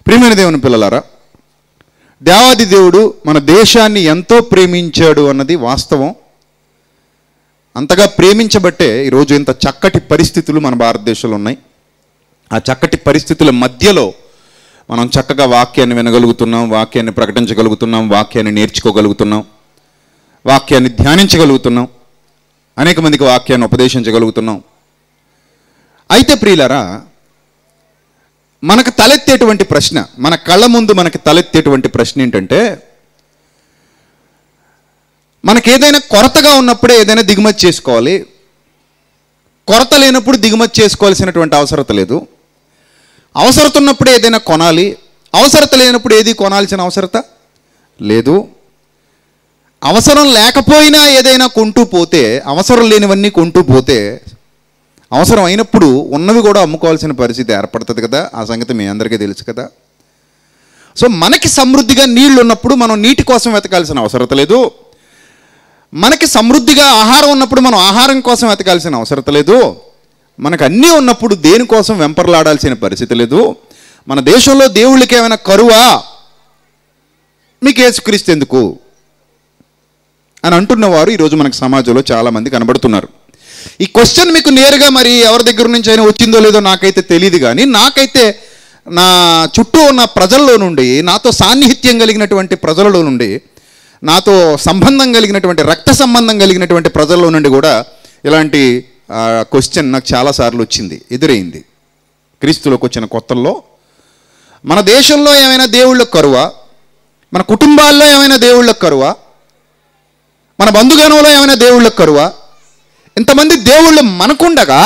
ప్రియమైన దేవుని పిల్లలారా దేవాది దేవుడు మన దేశాన్ని ఎంతో ప్రేమించాడు అన్నది వాస్తవం అంతగా ప్రేమించబట్టే ఈరోజు ఇంత చక్కటి పరిస్థితులు మన భారతదేశంలో ఉన్నాయి ఆ చక్కటి పరిస్థితుల మధ్యలో మనం చక్కగా వాక్యాన్ని వినగలుగుతున్నాం వాక్యాన్ని ప్రకటించగలుగుతున్నాం వాక్యాన్ని నేర్చుకోగలుగుతున్నాం వాక్యాన్ని ధ్యానించగలుగుతున్నాం అనేక మందికి వాక్యాన్ని ఉపదేశించగలుగుతున్నాం అయితే ప్రియులారా మనకు తలెత్తేటువంటి ప్రశ్న మన కళ్ళ ముందు మనకి తలెత్తేటువంటి ప్రశ్న ఏంటంటే మనకి ఏదైనా కొరతగా ఉన్నప్పుడే ఏదైనా దిగుమతి చేసుకోవాలి కొరత లేనప్పుడు దిగుమతి చేసుకోవాల్సినటువంటి అవసరత లేదు అవసరత ఉన్నప్పుడు ఏదైనా కొనాలి అవసరత లేనప్పుడు ఏది కొనాల్సిన అవసరత లేదు అవసరం లేకపోయినా ఏదైనా కొంటూ పోతే అవసరం లేనివన్నీ కొంటూ పోతే అవసరం అయినప్పుడు ఉన్నవి కూడా అమ్ముకోవాల్సిన పరిస్థితి ఏర్పడుతుంది కదా ఆ సంగతి మీ అందరికీ తెలుసు కదా సో మనకి సమృద్ధిగా నీళ్లు ఉన్నప్పుడు మనం నీటి కోసం వెతకాల్సిన అవసరత లేదు మనకి సమృద్ధిగా ఆహారం ఉన్నప్పుడు మనం ఆహారం కోసం వెతకాల్సిన అవసరత లేదు మనకు అన్నీ ఉన్నప్పుడు దేనికోసం వెంపర్లాడాల్సిన పరిస్థితి లేదు మన దేశంలో దేవుళ్ళకి ఏమైనా కరువా మీకు యేసుక్రీస్తు ఎందుకు అని అంటున్నవారు ఈరోజు మనకు సమాజంలో చాలామంది కనబడుతున్నారు ఈ క్వశ్చన్ మీకు నేరుగా మరి ఎవరి దగ్గర నుంచి అయినా వచ్చిందో లేదో నాకైతే తెలియదు కానీ నాకైతే నా చుట్టూ ఉన్న ప్రజల్లో నుండి నాతో సాన్నిహిత్యం కలిగినటువంటి ప్రజలలో నుండి నాతో సంబంధం కలిగినటువంటి రక్త సంబంధం కలిగినటువంటి ప్రజల్లో నుండి కూడా ఇలాంటి క్వశ్చన్ నాకు చాలాసార్లు వచ్చింది ఎదురైంది క్రీస్తులోకి వచ్చిన కొత్తల్లో మన దేశంలో ఏమైనా దేవుళ్ళకు కరువా మన కుటుంబాల్లో ఏమైనా దేవుళ్ళకు కరువా మన బంధుగణంలో ఏమైనా దేవుళ్ళకు కరువా ఇంతమంది దేవుళ్ళు మనకుండగా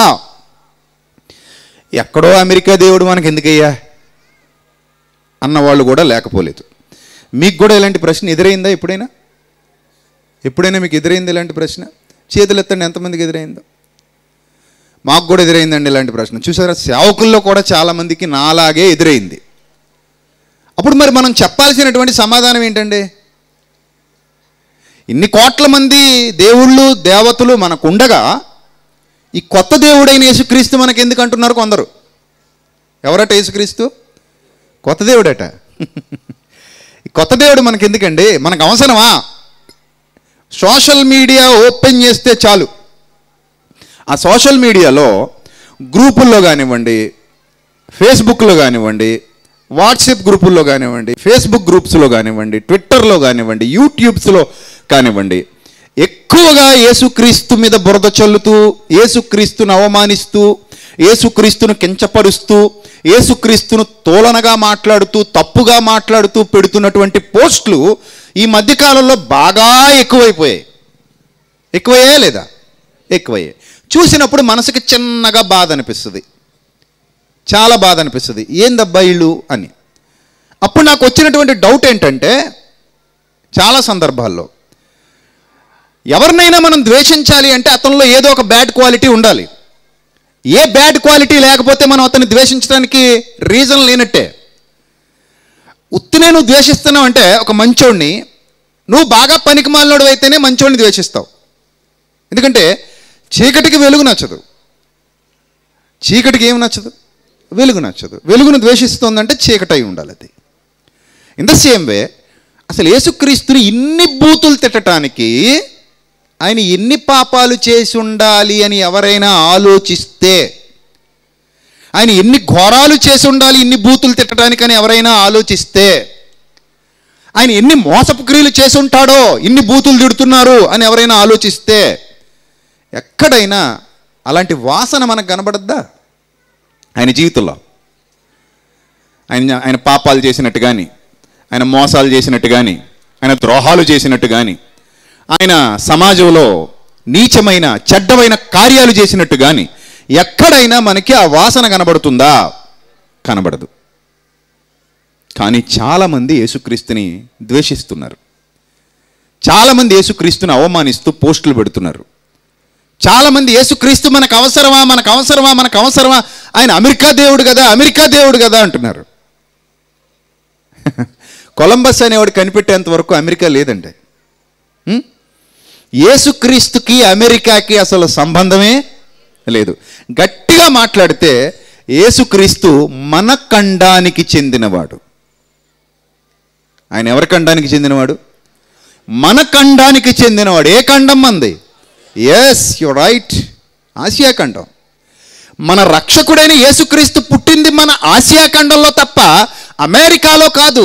ఎక్కడో అమెరికా దేవుడు మనకి ఎందుకయ్యా అన్నవాళ్ళు కూడా లేకపోలేదు మీకు కూడా ఇలాంటి ప్రశ్న ఎదురైందా ఎప్పుడైనా ఎప్పుడైనా మీకు ఎదురైంది ఇలాంటి ప్రశ్న చేతులు ఎత్తండి ఎంతమందికి ఎదురైందో మాకు కూడా ఎదురైందండి ఇలాంటి ప్రశ్న చూసారా సేవకుల్లో కూడా చాలామందికి నాలాగే ఎదురైంది అప్పుడు మరి మనం చెప్పాల్సినటువంటి సమాధానం ఏంటండి ఇన్ని కోట్ల మంది దేవుళ్ళు దేవతలు మనకు ఉండగా ఈ కొత్త దేవుడైన యేసుక్రీస్తు మనకి ఎందుకు అంటున్నారు కొందరు ఎవరట యేసుక్రీస్తు కొత్త దేవుడట ఈ కొత్త దేవుడు మనకి ఎందుకండి మనకు అవసరమా సోషల్ మీడియా ఓపెన్ చేస్తే చాలు ఆ సోషల్ మీడియాలో గ్రూపుల్లో కానివ్వండి ఫేస్బుక్లో కానివ్వండి వాట్సాప్ గ్రూపుల్లో కానివ్వండి ఫేస్బుక్ గ్రూప్స్లో కానివ్వండి ట్విట్టర్లో కానివ్వండి యూట్యూబ్స్లో కానివ్వండి ఎక్కువగా యేసుక్రీస్తు మీద బురద చల్లుతూ యేసుక్రీస్తును అవమానిస్తూ యేసుక్రీస్తును కించపరుస్తూ యేసుక్రీస్తును తోలనగా మాట్లాడుతూ తప్పుగా మాట్లాడుతూ పెడుతున్నటువంటి పోస్టులు ఈ మధ్యకాలంలో బాగా ఎక్కువైపోయాయి ఎక్కువయ్యా లేదా ఎక్కువయ్యాయి చూసినప్పుడు మనసుకి చిన్నగా బాధ అనిపిస్తుంది చాలా బాధ అనిపిస్తుంది ఏందబ్బా ఇళ్ళు అని అప్పుడు నాకు వచ్చినటువంటి డౌట్ ఏంటంటే చాలా సందర్భాల్లో ఎవరినైనా మనం ద్వేషించాలి అంటే అతనిలో ఏదో ఒక బ్యాడ్ క్వాలిటీ ఉండాలి ఏ బ్యాడ్ క్వాలిటీ లేకపోతే మనం అతన్ని ద్వేషించడానికి రీజన్ లేనట్టే ఉత్తినే నువ్వు ద్వేషిస్తున్నావు అంటే ఒక మంచోడిని నువ్వు బాగా పనికి మాలినోడు అయితేనే మంచోడిని ద్వేషిస్తావు ఎందుకంటే చీకటికి వెలుగు నచ్చదు చీకటికి ఏమి నచ్చదు వెలుగు నచ్చదు వెలుగును ద్వేషిస్తోందంటే చీకటి అయి ఉండాలి అది ఇన్ ద సేమ్ వే అసలు యేసుక్రీస్తుని ఇన్ని బూతులు తిట్టడానికి ఆయన ఎన్ని పాపాలు చేసి ఉండాలి అని ఎవరైనా ఆలోచిస్తే ఆయన ఎన్ని ఘోరాలు చేసి ఉండాలి ఇన్ని బూతులు తిట్టడానికని ఎవరైనా ఆలోచిస్తే ఆయన ఎన్ని మోసపు క్రియలు చేసి ఉంటాడో ఇన్ని బూతులు తిడుతున్నారు అని ఎవరైనా ఆలోచిస్తే ఎక్కడైనా అలాంటి వాసన మనకు కనబడద్దా ఆయన జీవితంలో ఆయన ఆయన పాపాలు చేసినట్టు కానీ ఆయన మోసాలు చేసినట్టు కానీ ఆయన ద్రోహాలు చేసినట్టు కానీ ఆయన సమాజంలో నీచమైన చెడ్డమైన కార్యాలు చేసినట్టు కానీ ఎక్కడైనా మనకి ఆ వాసన కనబడుతుందా కనబడదు కానీ చాలామంది యేసుక్రీస్తుని ద్వేషిస్తున్నారు చాలామంది యేసుక్రీస్తుని అవమానిస్తూ పోస్టులు పెడుతున్నారు చాలామంది యేసుక్రీస్తు మనకు అవసరమా మనకు అవసరమా మనకు అవసరమా ఆయన అమెరికా దేవుడు కదా అమెరికా దేవుడు కదా అంటున్నారు కొలంబస్ అనేవాడు కనిపెట్టేంత వరకు అమెరికా లేదండి ఉం? యేసుక్రీస్తుకి అమెరికాకి అసలు సంబంధమే లేదు గట్టిగా మాట్లాడితే యేసుక్రీస్తు మన ఖండానికి చెందినవాడు ఆయన ఎవరి ఖండానికి చెందినవాడు మన ఖండానికి చెందినవాడు ఏ ఖండం మంది ఎస్ యు రైట్ ఆసియా ఖండం మన రక్షకుడైన యేసుక్రీస్తు పుట్టింది మన ఆసియా ఖండంలో తప్ప అమెరికాలో కాదు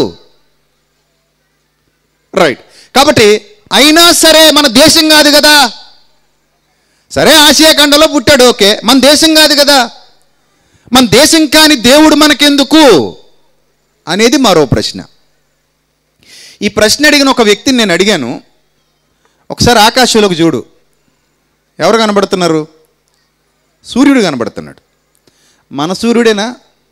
రైట్ కాబట్టి అయినా సరే మన దేశం కాదు కదా సరే ఆసియా ఖండంలో పుట్టాడు ఓకే మన దేశం కాదు కదా మన దేశం కాని దేవుడు మనకెందుకు అనేది మరో ప్రశ్న ఈ ప్రశ్న అడిగిన ఒక వ్యక్తిని నేను అడిగాను ఒకసారి ఆకాశంలోకి చూడు ఎవరు కనబడుతున్నారు సూర్యుడు కనబడుతున్నాడు మన సూర్యుడేనా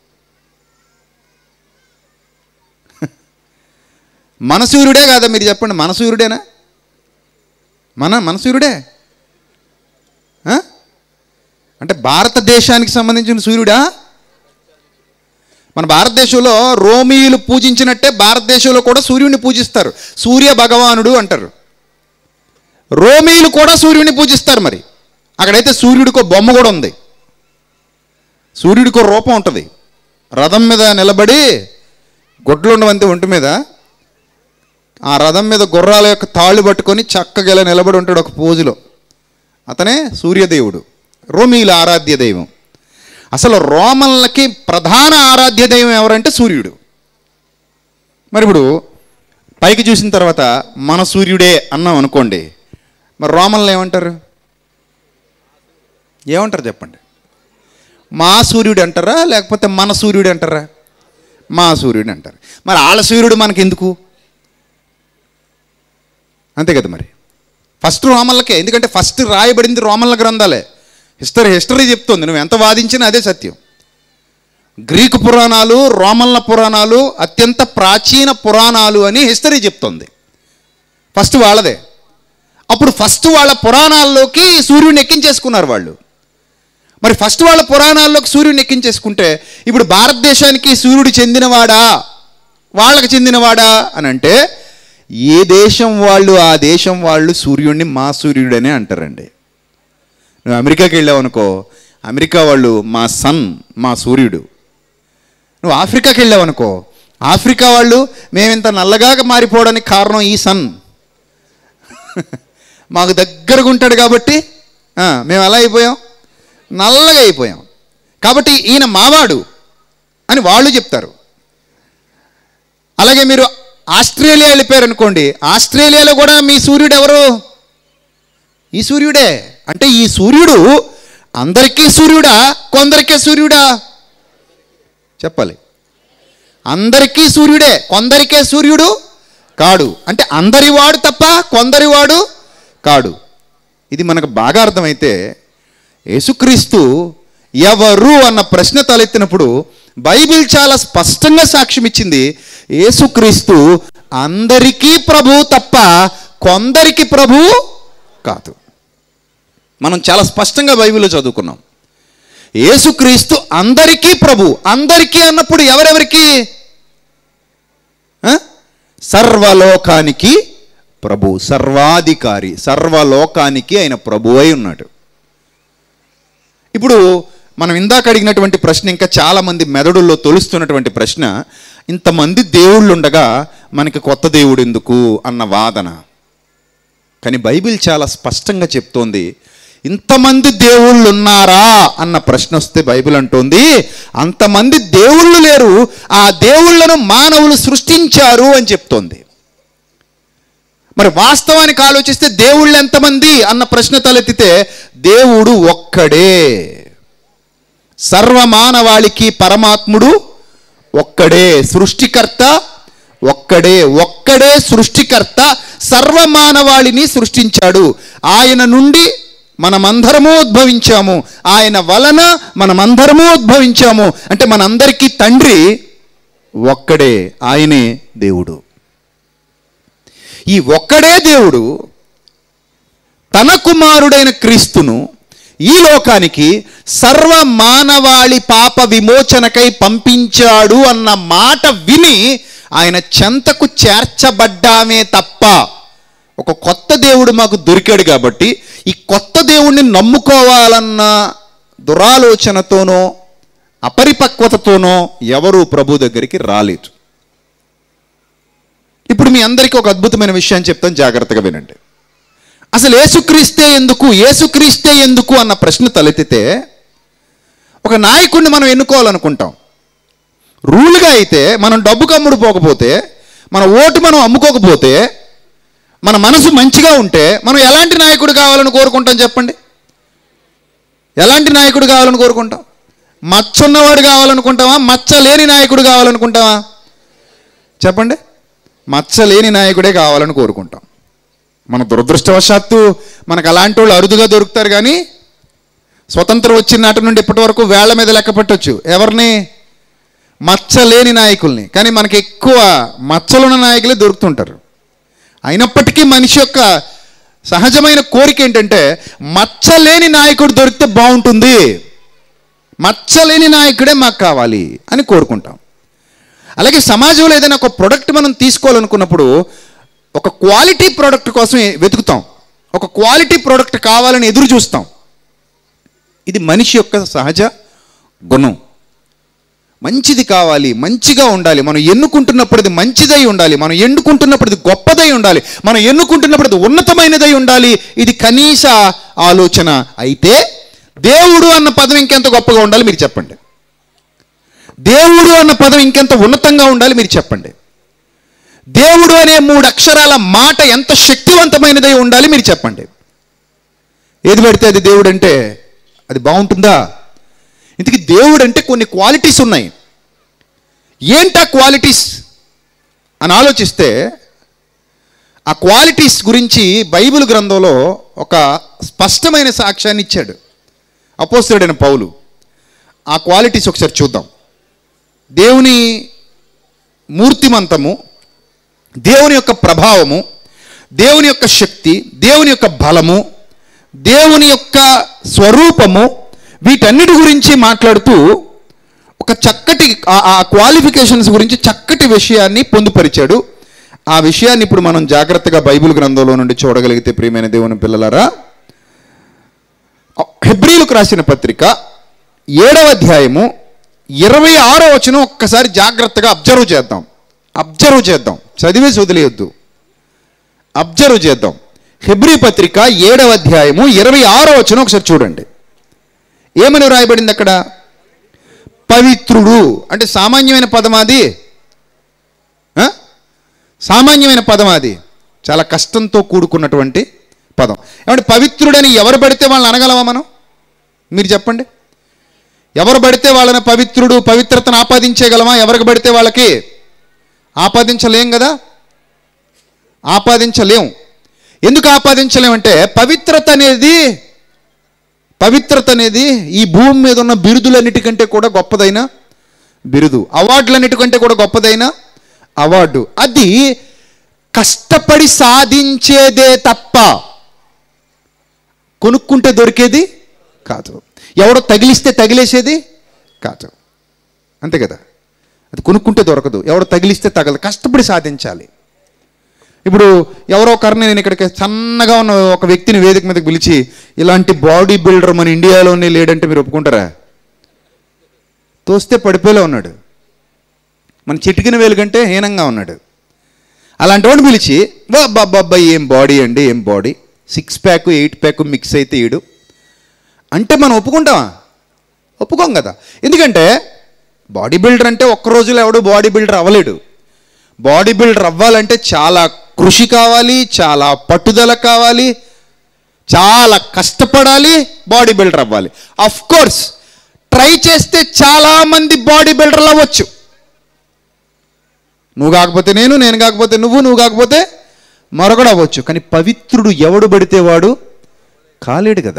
మన సూర్యుడే కాదా మీరు చెప్పండి మన సూర్యుడేనా మన మన సూర్యుడే ఆ? అంటే భారతదేశానికి సంబంధించిన సూర్యుడా మన భారతదేశంలో రోమియులు పూజించినట్టే భారతదేశంలో కూడా సూర్యుడిని పూజిస్తారు సూర్య భగవానుడు అంటారు రోమియులు కూడా సూర్యుడిని పూజిస్తారు మరి అక్కడైతే సూర్యుడికో బొమ్మ కూడా ఉంది సూర్యుడికో రూపం ఉంటుంది రథం మీద నిలబడి గొడ్లు ఉండవంతే ఒంటి మీద ఆ రథం మీద గుర్రాల యొక్క తాళ్ళు పట్టుకొని చక్కగా ఇలా నిలబడి ఉంటాడు ఒక పోజులో అతనే సూర్యదేవుడు రోమీల ఆరాధ్య దైవం అసలు రోమన్లకి ప్రధాన ఆరాధ్య దైవం ఎవరంటే సూర్యుడు మరి ఇప్పుడు పైకి చూసిన తర్వాత మన సూర్యుడే అన్నాం అనుకోండి మరి రోమన్లు ఏమంటారు ఏమంటారు చెప్పండి మా సూర్యుడు అంటారా లేకపోతే మన సూర్యుడు అంటారా మా సూర్యుడు అంటారు మరి వాళ్ళ సూర్యుడు మనకి ఎందుకు అంతే కదా మరి ఫస్ట్ రోమన్లకే ఎందుకంటే ఫస్ట్ రాయబడింది రోమన్ల గ్రంథాలే హిస్టరీ హిస్టరీ చెప్తుంది నువ్వు ఎంత వాదించినా అదే సత్యం గ్రీకు పురాణాలు రోమన్ల పురాణాలు అత్యంత ప్రాచీన పురాణాలు అని హిస్టరీ చెప్తుంది ఫస్ట్ వాళ్ళదే అప్పుడు ఫస్ట్ వాళ్ళ పురాణాల్లోకి సూర్యుడిని ఎక్కించేసుకున్నారు వాళ్ళు మరి ఫస్ట్ వాళ్ళ పురాణాల్లోకి సూర్యుడిని ఎక్కించేసుకుంటే ఇప్పుడు భారతదేశానికి సూర్యుడు చెందినవాడా వాళ్ళకి చెందినవాడా అని అంటే ఏ దేశం వాళ్ళు ఆ దేశం వాళ్ళు సూర్యుడిని మా సూర్యుడనే అంటారండి నువ్వు అమెరికాకి వెళ్ళావు అనుకో అమెరికా వాళ్ళు మా సన్ మా సూర్యుడు నువ్వు ఆఫ్రికాకి వెళ్ళావు అనుకో ఆఫ్రికా వాళ్ళు మేము ఇంత నల్లగా మారిపోవడానికి కారణం ఈ సన్ మాకు దగ్గరగా ఉంటాడు కాబట్టి ఆ, మేము ఎలా అయిపోయాం నల్లగా అయిపోయాం కాబట్టి ఈయన మావాడు అని వాళ్ళు చెప్తారు అలాగే మీరు ఆస్ట్రేలియా వెళ్ళిపోయారు అనుకోండి ఆస్ట్రేలియాలో కూడా మీ సూర్యుడు ఎవరు ఈ సూర్యుడే అంటే ఈ సూర్యుడు అందరికీ సూర్యుడా కొందరికే సూర్యుడా చెప్పాలి అందరికీ సూర్యుడే కొందరికే సూర్యుడు కాడు అంటే అందరి వాడు తప్ప కొందరి వాడు కాడు ఇది మనకు బాగా అర్థమైతే యేసుక్రీస్తు ఎవరు అన్న ప్రశ్న తలెత్తినప్పుడు బైబిల్ చాలా స్పష్టంగా సాక్ష్యం ఇచ్చింది యేసుక్రీస్తు అందరికీ ప్రభు తప్ప కొందరికి ప్రభు కాదు మనం చాలా స్పష్టంగా బైబిల్లో చదువుకున్నాం యేసుక్రీస్తు అందరికీ ప్రభు అందరికీ అన్నప్పుడు ఎవరెవరికి ఆ? సర్వలోకానికి ప్రభు సర్వాధికారి సర్వలోకానికి ఆయన ప్రభు అయి ఉన్నాడు ఇప్పుడు మనం ఇందాక అడిగినటువంటి ప్రశ్న ఇంకా చాలామంది మెదడుల్లో తొలుస్తున్నటువంటి ప్రశ్న ఇంతమంది దేవుళ్ళు ఉండగా మనకి కొత్త దేవుడు ఎందుకు అన్న వాదన కానీ బైబిల్ చాలా స్పష్టంగా చెప్తోంది ఇంతమంది దేవుళ్ళు ఉన్నారా అన్న ప్రశ్న వస్తే బైబిల్ అంటోంది అంతమంది దేవుళ్ళు లేరు ఆ దేవుళ్ళను మానవులు సృష్టించారు అని చెప్తోంది మరి వాస్తవానికి ఆలోచిస్తే దేవుళ్ళు ఎంతమంది అన్న ప్రశ్న తలెత్తితే దేవుడు ఒక్కడే సర్వమానవాళికి పరమాత్ముడు ఒక్కడే సృష్టికర్త ఒక్కడే ఒక్కడే సృష్టికర్త సర్వమానవాళిని సృష్టించాడు ఆయన నుండి మనమందరము ఉద్భవించాము ఆయన వలన మనమందరము ఉద్భవించాము అంటే మనందరికీ తండ్రి ఒక్కడే ఆయనే దేవుడు ఈ ఒక్కడే దేవుడు తన కుమారుడైన క్రీస్తును ఈ లోకానికి సర్వ మానవాళి పాప విమోచనకై పంపించాడు అన్న మాట విని ఆయన చెంతకు చేర్చబడ్డామే తప్ప ఒక కొత్త దేవుడు మాకు దొరికాడు కాబట్టి ఈ కొత్త దేవుణ్ణి నమ్ముకోవాలన్న దురాలోచనతోనో అపరిపక్వతతోనో ఎవరు ప్రభు దగ్గరికి రాలేదు మీ అందరికీ ఒక అద్భుతమైన విషయాన్ని చెప్తాను జాగ్రత్తగా వినండి అసలు ఏసుక్రీస్తే ఎందుకు ఏసుక్రీస్తే ఎందుకు అన్న ప్రశ్న తలెత్తితే ఒక నాయకుడిని మనం ఎన్నుకోవాలనుకుంటాం రూల్గా అయితే మనం డబ్బుకు అమ్ముడు పోకపోతే మన ఓటు మనం అమ్ముకోకపోతే మన మనసు మంచిగా ఉంటే మనం ఎలాంటి నాయకుడు కావాలని కోరుకుంటాం చెప్పండి ఎలాంటి నాయకుడు కావాలని కోరుకుంటాం మచ్చ ఉన్నవాడు కావాలనుకుంటావా మచ్చ లేని నాయకుడు కావాలనుకుంటావా చెప్పండి మచ్చ లేని నాయకుడే కావాలని కోరుకుంటాం మన దురదృష్టవశాత్తు మనకు అలాంటి వాళ్ళు అరుదుగా దొరుకుతారు కానీ స్వతంత్రం వచ్చిన నాటి నుండి ఇప్పటి వరకు వేళ్ల మీద లెక్క పెట్టొచ్చు ఎవరిని మచ్చ లేని నాయకుల్ని కానీ మనకి ఎక్కువ మచ్చలున్న నాయకులే దొరుకుతుంటారు అయినప్పటికీ మనిషి యొక్క సహజమైన కోరిక ఏంటంటే మచ్చలేని నాయకుడు దొరికితే బాగుంటుంది మచ్చలేని నాయకుడే మాకు కావాలి అని కోరుకుంటాం అలాగే సమాజంలో ఏదైనా ఒక ప్రోడక్ట్ మనం తీసుకోవాలనుకున్నప్పుడు ఒక క్వాలిటీ ప్రోడక్ట్ కోసం వెతుకుతాం ఒక క్వాలిటీ ప్రోడక్ట్ కావాలని ఎదురు చూస్తాం ఇది మనిషి యొక్క సహజ గుణం మంచిది కావాలి మంచిగా ఉండాలి మనం ఎన్నుకుంటున్నప్పుడు ఇది మంచిదై ఉండాలి మనం ఎన్నుకుంటున్నప్పుడు ఇది గొప్పదై ఉండాలి మనం ఎన్నుకుంటున్నప్పుడు ఇది ఉన్నతమైనదై ఉండాలి ఇది కనీస ఆలోచన అయితే దేవుడు అన్న పదం ఇంకెంత గొప్పగా ఉండాలి మీరు చెప్పండి దేవుడు అన్న పదం ఇంకెంత ఉన్నతంగా ఉండాలి మీరు చెప్పండి దేవుడు అనే మూడు అక్షరాల మాట ఎంత శక్తివంతమైనదై ఉండాలి మీరు చెప్పండి ఏది పడితే అది దేవుడు అంటే అది బాగుంటుందా ఇంతకీ దేవుడు అంటే కొన్ని క్వాలిటీస్ ఉన్నాయి ఏంటా క్వాలిటీస్ అని ఆలోచిస్తే ఆ క్వాలిటీస్ గురించి బైబిల్ గ్రంథంలో ఒక స్పష్టమైన సాక్ష్యాన్ని ఇచ్చాడు అపోస్తుడైన పౌలు ఆ క్వాలిటీస్ ఒకసారి చూద్దాం దేవుని మూర్తిమంతము దేవుని యొక్క ప్రభావము దేవుని యొక్క శక్తి దేవుని యొక్క బలము దేవుని యొక్క స్వరూపము వీటన్నిటి గురించి మాట్లాడుతూ ఒక చక్కటి ఆ- ఆ క్వాలిఫికేషన్స్ గురించి చక్కటి విషయాన్ని పొందుపరిచాడు ఆ విషయాన్ని ఇప్పుడు మనం జాగ్రత్తగా బైబిల్ గ్రంథంలో నుండి చూడగలిగితే ప్రియమైన దేవుని పిల్లలారా హెబ్రిలకు రాసిన పత్రిక ఏడవ అధ్యాయము ఇరవై ఆరో వచనం ఒక్కసారి జాగ్రత్తగా అబ్జర్వ్ చేద్దాం అబ్జర్వ్ చేద్దాం చదివేసి వదిలేయొద్దు అబ్జర్వ్ చేద్దాం హెబ్రి పత్రిక ఏడవ అధ్యాయము ఇరవై ఆరో వచనం ఒకసారి చూడండి ఏమని రాయబడింది అక్కడ పవిత్రుడు అంటే సామాన్యమైన పదం అది ఆ? సామాన్యమైన పదం అది చాలా కష్టంతో కూడుకున్నటువంటి పదం ఏమంటే పవిత్రుడని ఎవరు పడితే వాళ్ళని అనగలమా మనం మీరు చెప్పండి ఎవరు పడితే వాళ్ళని పవిత్రుడు పవిత్రతను ఆపాదించేయగలమా ఎవరికి పడితే వాళ్ళకి ఆపాదించలేం కదా ఆపాదించలేం ఎందుకు ఆపాదించలేమంటే పవిత్రత అనేది పవిత్రత అనేది ఈ భూమి మీద ఉన్న బిరుదులన్నిటికంటే కూడా గొప్పదైన బిరుదు అవార్డులన్నిటికంటే కూడా గొప్పదైన అవార్డు అది కష్టపడి సాధించేదే తప్ప కొనుక్కుంటే దొరికేది కాదు ఎవడో తగిలిస్తే తగిలేసేది కాదు అంతే కదా అది కొనుక్కుంటే దొరకదు ఎవడో తగిలిస్తే తగలదు కష్టపడి సాధించాలి ఇప్పుడు ఎవరో ఒకరిని నేను ఇక్కడికి సన్నగా ఉన్న ఒక వ్యక్తిని వేదిక మీదకి పిలిచి ఇలాంటి బాడీ బిల్డర్ మన ఇండియాలోనే లేడంటే మీరు ఒప్పుకుంటారా తోస్తే పడిపోయేలా ఉన్నాడు మన చిటికిన వేలు కంటే హీనంగా ఉన్నాడు అలాంటి వాడిని పిలిచి బాబ్బా ఏం బాడీ అండి ఏం body six pack eight pack mix అయితే ఈడు అంటే మనం ఒప్పుకుంటామా ఒప్పుకోం కదా ఎందుకంటే బాడీ బిల్డర్ అంటే ఒక్క రోజులో ఎవడు బాడీ బిల్డర్ అవ్వలేడు బాడీ బిల్డర్ అవ్వాలంటే చాలా కృషి కావాలి చాలా పట్టుదల కావాలి చాలా కష్టపడాలి బాడీ బిల్డర్ అవ్వాలి అఫ్ కోర్స్ ట్రై చేస్తే చాలా మంది బాడీ బిల్డర్లు అవ్వచ్చు నువ్వు కాకపోతే నేను నేను కాకపోతే నువ్వు నువ్వు కాకపోతే మరొకడు అవ్వచ్చు కానీ పవిత్రుడు ఎవడు పడితే వాడు కాలేడు కదా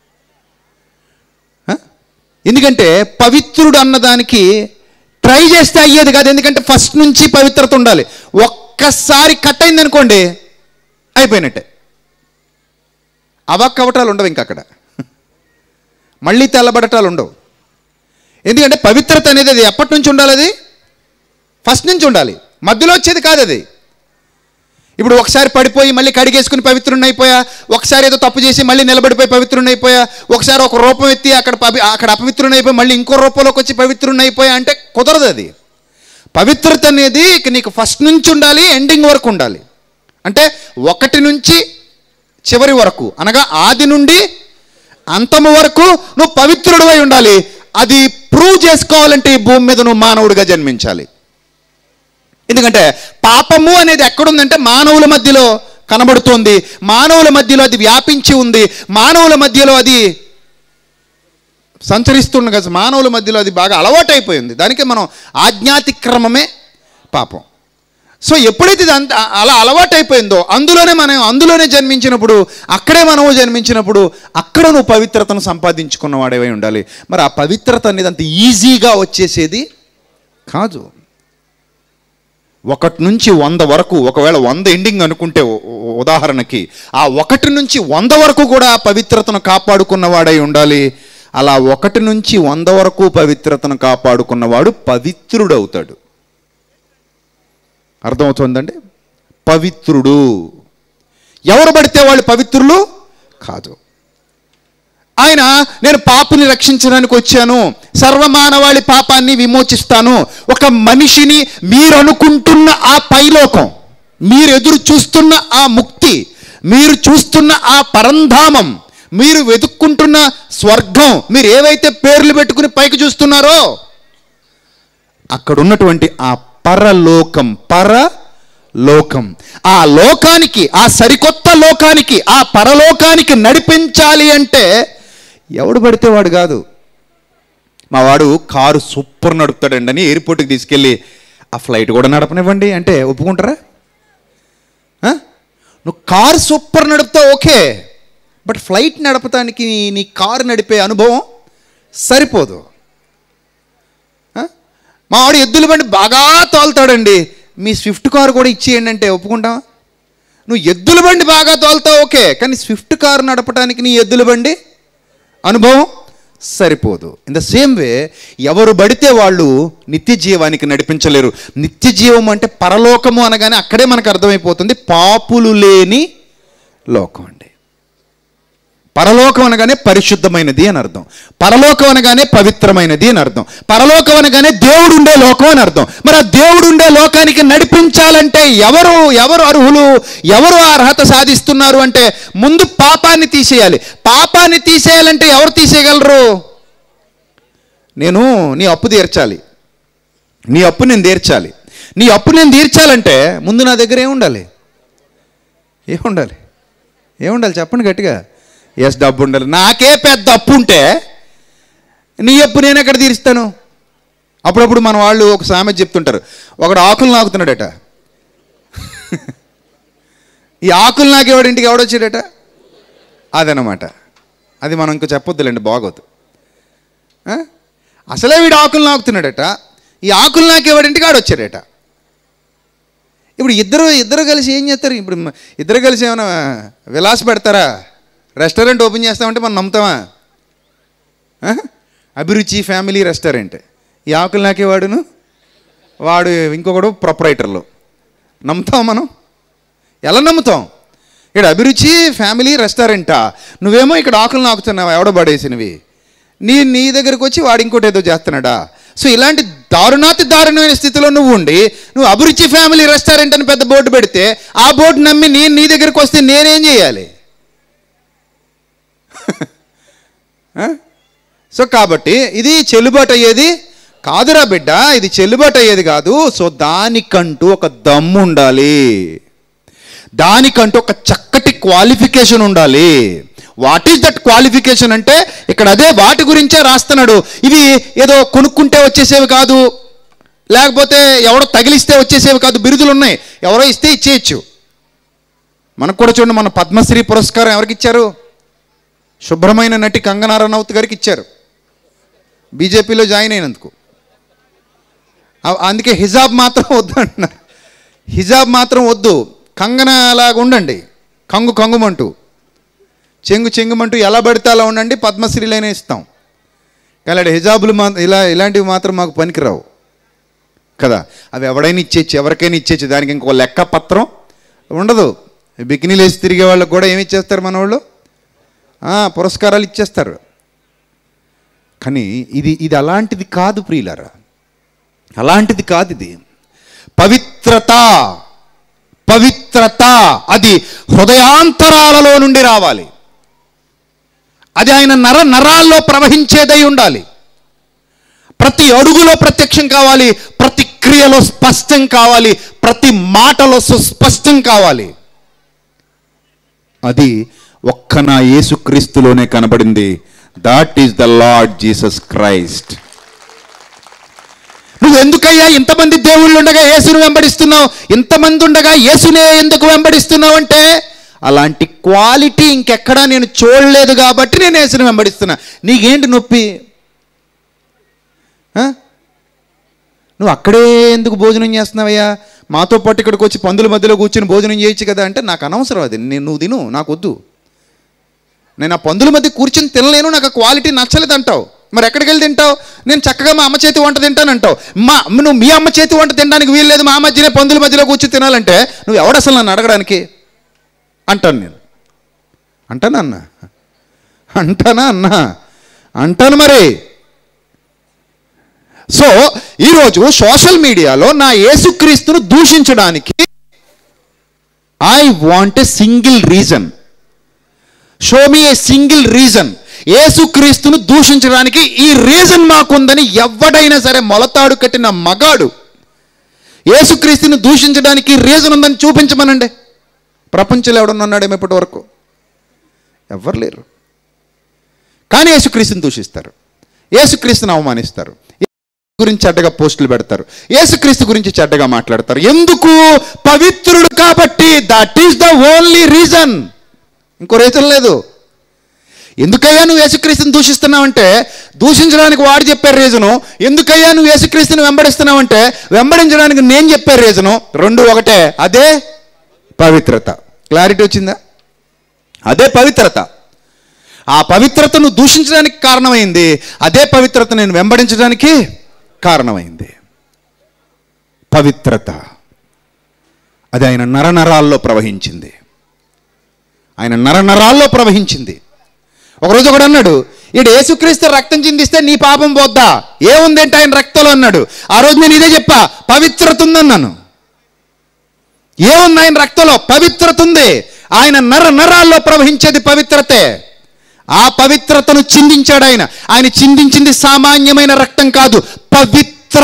ఆ? ఎందుకంటే పవిత్రుడు అన్నదానికి ట్రై చేస్తే అయ్యేది కాదు ఎందుకంటే ఫస్ట్ నుంచి పవిత్రత ఉండాలి ఒక్కసారి కట్ అయింది అనుకోండి అయిపోయినట్టే అవక్కవటాలు ఉండవు ఇంక అక్కడ మళ్ళీ తెల్లబడటాలు ఉండవు ఎందుకంటే పవిత్రత అనేది అది ఎప్పటి నుంచి ఉండాలి అది ఫస్ట్ నుంచి ఉండాలి మధ్యలో వచ్చేది కాదు అది ఇప్పుడు ఒకసారి పడిపోయి మళ్ళీ కడిగేసుకుని పవిత్రుని అయిపోయా ఒకసారి ఏదో తప్పు చేసి మళ్ళీ నిలబడిపోయి పవిత్రుని అయిపోయా ఒకసారి ఒక రూపం ఎత్తి అక్కడ పవి అక్కడ అపవిత్రుని అయిపోయి మళ్ళీ ఇంకో రూపంలోకి వచ్చి పవిత్రుని అయిపోయా అంటే కుదరదు అది పవిత్రత అనేది ఇక నీకు ఫస్ట్ నుంచి ఉండాలి ఎండింగ్ వరకు ఉండాలి అంటే ఒకటి నుంచి చివరి వరకు అనగా ఆది నుండి అంతము వరకు నువ్వు పవిత్రుడివై ఉండాలి అది ప్రూవ్ చేసుకోవాలంటే ఈ భూమి మీద నువ్వు మానవుడిగా జన్మించాలి ఎందుకంటే పాపము అనేది ఎక్కడుందంటే మానవుల మధ్యలో కనబడుతోంది మానవుల మధ్యలో అది వ్యాపించి ఉంది మానవుల మధ్యలో అది సంచరిస్తున్న కదా మానవుల మధ్యలో అది బాగా అలవాటైపోయింది దానికే మనం ఆజ్ఞాతిక్రమమే పాపం సో ఎప్పుడైతే ఇది అంత అలా అలవాటైపోయిందో అందులోనే మనం అందులోనే జన్మించినప్పుడు అక్కడే మనము జన్మించినప్పుడు అక్కడ నువ్వు పవిత్రతను సంపాదించుకున్న వాడేవై ఉండాలి మరి ఆ పవిత్రత అనేది అంత ఈజీగా వచ్చేసేది కాదు ఒకటి నుంచి వంద వరకు ఒకవేళ వంద ఎండింగ్ అనుకుంటే ఉ- ఉ- ఉదాహరణకి ఆ ఒకటి నుంచి వంద వరకు కూడా ఆ పవిత్రతను కాపాడుకున్నవాడై ఉండాలి అలా ఒకటి నుంచి వంద వరకు పవిత్రతను కాపాడుకున్నవాడు పవిత్రుడవుతాడు అర్థమవుతుందండి పవిత్రుడు ఎవరు పడితే వాళ్ళు పవిత్రులు కాదు ఆయన నేను పాపుని రక్షించడానికి వచ్చాను సర్వమానవాళి పాపాన్ని విమోచిస్తాను ఒక మనిషిని మీరు అనుకుంటున్న ఆ పైలోకం మీరు ఎదురు చూస్తున్న ఆ ముక్తి మీరు చూస్తున్న ఆ పరంధామం మీరు వెతుక్కుంటున్న స్వర్గం మీరు ఏవైతే పేర్లు పెట్టుకుని పైకి చూస్తున్నారో అక్కడ ఉన్నటువంటి ఆ పరలోకం పరలోకం ఆ లోకానికి ఆ సరికొత్త లోకానికి ఆ పరలోకానికి నడిపించాలి అంటే ఎవడు పడితే వాడు కాదు మా వాడు కారు సూపర్ నడుపుతాడండి అని ఎయిర్పోర్ట్కి తీసుకెళ్ళి ఆ ఫ్లైట్ కూడా నడపనివ్వండి అంటే ఒప్పుకుంటారా ఆ? నువ్వు కారు సూపర్ నడుపుతావు ఓకే బట్ ఫ్లైట్ నడపటానికి నీ- నీ కారు నడిపే అనుభవం సరిపోదు ఆ? మా వాడు ఎద్దుల బండి బాగా తోలుతాడండి మీ స్విఫ్ట్ కారు కూడా ఇచ్చేయండి అంటే ఒప్పుకుంటావా నువ్వు ఎద్దుల బండి బాగా తోలుతావు ఓకే కానీ స్విఫ్ట్ కారు నడపడానికి నీ ఎద్దుల బండి అనుభవం సరిపోదు ఇన్ ద సేమ్ వే ఎవరు పడితే వాళ్ళు నిత్య జీవానికి నడిపించలేరు నిత్య జీవం అంటే పరలోకము అనగానే అక్కడే మనకు అర్థమైపోతుంది పాపులు లేని లోకం అండి పరలోకం అనగానే పరిశుద్ధమైనది అని అర్థం పరలోకం అనగానే పవిత్రమైనది అని అర్థం పరలోకం అనగానే దేవుడు ఉండే లోకం అని అర్థం మరి ఆ దేవుడు ఉండే లోకానికి నడిపించాలంటే ఎవరు ఎవరు అర్హులు ఎవరు ఆ అర్హత సాధిస్తున్నారు అంటే ముందు పాపాన్ని తీసేయాలి పాపాన్ని తీసేయాలంటే ఎవరు తీసేయగలరు నేను నీ అప్పు తీర్చాలి నీ అప్పు నేను తీర్చాలి నీ అప్పు నేను తీర్చాలంటే ముందు నా దగ్గర ఏముండాలి ఏముండాలి ఏముండాలి చెప్పండి గట్టిగా ఎస్ డబ్బు ఉండాలి నాకే పెద్ద అప్పు ఉంటే నీ అప్పు నేను ఎక్కడ తీరుస్తాను అప్పుడప్పుడు మన వాళ్ళు ఒక సామెత చెప్తుంటారు ఒకడు ఆకులు నాకుతున్నాడట ఈ ఆకులు నాకేవాడు ఇంటికి ఎవడొచ్చాడట అదనమాట అది మనం ఇంకా చెప్పొద్దులేండి బాగోదు ఆ? అసలే వీడు ఆకులు నాకుతున్నాడట ఈ ఆకులు నాకేవాడు ఇంటికి ఆడొచ్చాడట ఇప్పుడు ఇద్దరు ఇద్దరు కలిసి ఏం చేస్తారు ఇప్పుడు మ- ఇద్దరు కలిసి ఏమైనా విలాస్ పెడతారా రెస్టారెంట్ ఓపెన్ చేస్తామంటే మనం నమ్ముతామా ఆ? అభిరుచి ఫ్యామిలీ రెస్టారెంట్ ఈ ఆకులు నాకేవాడును వాడు ఇంకొకడు ప్రొపరైటర్లు నమ్ముతాం మనం ఎలా నమ్ముతాం ఇక్కడ అభిరుచి ఫ్యామిలీ రెస్టారెంటా నువ్వేమో ఇక్కడ ఆకులు నాకుతున్నావు ఎవడో పడేసినవి నీ నీ దగ్గరకు వచ్చి వాడు ఇంకోటి ఏదో చేస్తున్నాడా సో ఇలాంటి దారుణాతి దారుణమైన స్థితిలో నువ్వు ఉండి నువ్వు అభిరుచి ఫ్యామిలీ రెస్టారెంట్ అని పెద్ద బోర్డు పెడితే ఆ బోర్డు నమ్మి నేను నీ దగ్గరకు వస్తే నేనేం చేయాలి ఆ? సో కాబట్టి ఇది చెల్లుబాటు అయ్యేది కాదురా బిడ్డ ఇది చెల్లుబాటు అయ్యేది కాదు సో దానికంటూ ఒక దమ్ము ఉండాలి దానికంటూ ఒక చక్కటి క్వాలిఫికేషన్ ఉండాలి వాట్ ఈస్ దట్ క్వాలిఫికేషన్ అంటే ఇక్కడ అదే వాటి గురించే రాస్తున్నాడు ఇవి ఏదో కొనుక్కుంటే వచ్చేసేవి కాదు లేకపోతే ఎవడో తగిలిస్తే వచ్చేసేవి కాదు బిరుదులు ఉన్నాయి ఎవరో ఇస్తే ఇచ్చేయచ్చు మనకు కూడా చూడండి మన పద్మశ్రీ పురస్కారం ఎవరికి ఇచ్చారు శుభ్రమైన నటి కంగనా రనౌత్ గారికి ఇచ్చారు బీజేపీలో జాయిన్ అయినందుకు ఆ- అందుకే హిజాబ్ మాత్రం వద్దు అంటున్నారు హిజాబ్ మాత్రం వద్దు కంగన అలాగ ఉండండి కంగు కంగుమంటూ చెంగు చెంగుమంటూ ఎలా పడితే అలా ఉండండి పద్మశ్రీలైనా ఇస్తాం కానీ హిజాబులు మా ఇలా ఇలాంటివి మాత్రం మాకు పనికిరావు కదా అవి ఎవడైనా ఇచ్చేచ్చు ఎవరికైనా ఇచ్చేచ్చు దానికి ఇంకో లెక్క పత్రం ఉండదు బికినీలు వేసి తిరిగే వాళ్ళకి కూడా ఏమి ఇచ్చేస్తారు మన వాళ్ళు ఆ, పురస్కారాలు ఇచ్చేస్తారు కానీ ఇది ఇది అలాంటిది కాదు ప్రియులారా అలాంటిది కాదు ఇది పవిత్రత పవిత్రత అది హృదయాంతరాలలో నుండి రావాలి అది ఆయన నర నరాల్లో ప్రవహించేదై ఉండాలి ప్రతి అడుగులో ప్రత్యక్షం కావాలి ప్రతి క్రియలో స్పష్టం కావాలి ప్రతి మాటలో సుస్పష్టం కావాలి అది ఒక్క నా యేసుక్రీస్తులోనే కనబడింది that is the lord Jesus Christ నువ్వు ఎందుకయ్యా ఇంతమంది దేవుళ్ళు ఉండగా యేసును వెంబడిస్తున్నావు ఇంతమంది ఉండగా యేసునే ఎందుకు వెంబడిస్తున్నావు అంటే అలాంటి క్వాలిటీ ఇంకెక్కడా నేను చూడలేదు కాబట్టి నేను యేసును వెంబడిస్తున్నా నీకేంటి నొప్పి ఆ? నువ్వు అక్కడే ఎందుకు భోజనం చేస్తున్నావయ్యా మాతో పాటు ఇక్కడికి వచ్చి పందుల మధ్యలో కూర్చొని భోజనం చేయొచ్చు కదా అంటే నాకు అనవసరం అది నేను నువ్వు తిను నాకు వద్దు నేను ఆ పందుల మధ్య కూర్చొని తినలేను నాకు ఆ క్వాలిటీ నచ్చలేదు అంటావు మరి ఎక్కడికి వెళ్ళి తింటావు నేను చక్కగా మా అమ్మ చేతి వంట తింటాను అంటావు మా నువ్వు మీ అమ్మ చేతి వంట తినడానికి వీల్లేదు మా మధ్యనే పందుల మధ్యలో కూర్చొని తినాలంటే నువ్వు ఎవడసలు నన్ను అడగడానికి అంటాను నేను అంటానా అన్న అంటానా అన్నా అంటాను మరి సో ఈరోజు సోషల్ మీడియాలో నా యేసుక్రీస్తును దూషించడానికి I want a single reason show me a single reason యేసుక్రీస్తును దూషించడానికి ఈ రీజన్ మాకుందని ఎవడైనా సరే మొలతాడు కట్టిన మగాడు యేసుక్రీస్తుని దూషించడానికి రీజన్ ఉందని చూపించమనండి ప్రపంచంలో ఎవడన్నాడేమో ఇప్పటి వరకు ఎవ్వరు లేరు కానీ యేసుక్రీస్తుని దూషిస్తారు యేసుక్రీస్తుని అవమానిస్తారు గురించి చెడ్డగా పోస్టులు పెడతారు యేసుక్రీస్తు గురించి చెడ్డగా మాట్లాడతారు ఎందుకు పవిత్రుడు కాబట్టి that is the only reason ఇంకో రీజన్ లేదు ఎందుకయ్యా నువ్వు యేసుక్రీస్తుని దూషిస్తున్నావంటే దూషించడానికి వాడు చెప్పే రీజను ఎందుకయ్యా నువ్వు యేసుక్రీస్తుని వెంబడిస్తున్నావంటే వెంబడించడానికి నేను చెప్పే రీజను రెండు ఒకటే అదే పవిత్రత క్లారిటీ వచ్చిందా అదే పవిత్రత ఆ పవిత్రతను దూషించడానికి కారణమైంది అదే పవిత్రత నేను వెంబడించడానికి కారణమైంది పవిత్రత అది ఆయన నరనరాల్లో ప్రవహించింది ఆయన నరనరాల్లో ప్రవహించింది ఒకరోజు ఒకడు అన్నాడు ఈడు యేసుక్రీస్తు రక్తం చిందిస్తే నీ పాపం పోద్దా ఏముందేంటి ఆయన రక్తంలో అన్నాడు ఆ రోజు నేను ఇదే చెప్పా పవిత్రత ఉందన్నాను ఏముంది ఆయన రక్తంలో పవిత్రత ఉంది ఆయన నర నరాల్లో ప్రవహించేది పవిత్రతే ఆ పవిత్రతను చిందించాడు ఆయన ఆయన చిందించింది సామాన్యమైన రక్తం కాదు పవిత్ర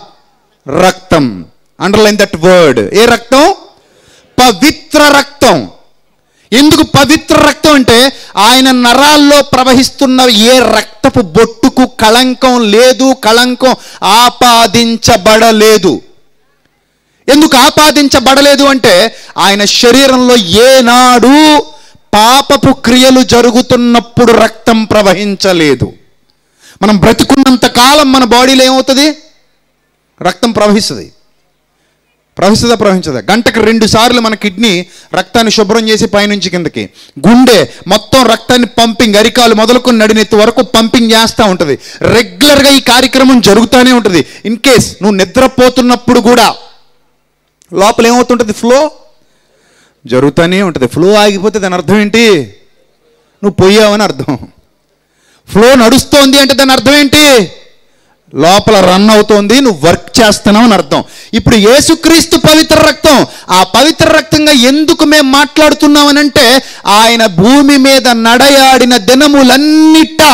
రక్తం అండర్లైన్ దట్ వర్డ్ ఏ రక్తం పవిత్ర రక్తం ఎందుకు పవిత్ర రక్తం అంటే ఆయన నరాల్లో ప్రవహిస్తున్న ఏ రక్తపు బొట్టుకు కళంకం లేదు కళంకం ఆపాదించబడలేదు ఎందుకు ఆపాదించబడలేదు అంటే ఆయన శరీరంలో ఏనాడు పాపపు క్రియలు జరుగుతున్నప్పుడు రక్తం ప్రవహించలేదు మనం బ్రతికున్నంత కాలం మన బాడీలో ఏమవుతుంది రక్తం ప్రవహిస్తుంది ప్రవహిస్తుందా ప్రవహించదా గంటకు రెండు సార్లు మన కిడ్నీ రక్తాన్ని శుభ్రం చేసి పైనుంచి కిందకి గుండె మొత్తం రక్తాన్ని పంపింగ్ అరికాలు మొదలుకొని నడినెత్తి వరకు పంపింగ్ చేస్తూ ఉంటుంది రెగ్యులర్గా ఈ కార్యక్రమం జరుగుతూనే ఉంటుంది ఇన్ కేస్ నువ్వు నిద్రపోతున్నప్పుడు కూడా లోపల ఏమవుతుంటుంది ఫ్లో జరుగుతూనే ఉంటుంది ఫ్లో ఆగిపోతే దాని అర్థం ఏంటి నువ్వు పోయావని అర్థం ఫ్లో నడుస్తోంది అంటే దాని అర్థం ఏంటి లోపల రన్ అవుతోంది నువ్వు వర్క్ చేస్తున్నావు అని అర్థం ఇప్పుడు యేసుక్రీస్తు పవిత్ర రక్తం ఆ పవిత్ర రక్తంగా ఎందుకు మేము మాట్లాడుతున్నామనంటే ఆయన భూమి మీద నడయాడిన దినములన్నిట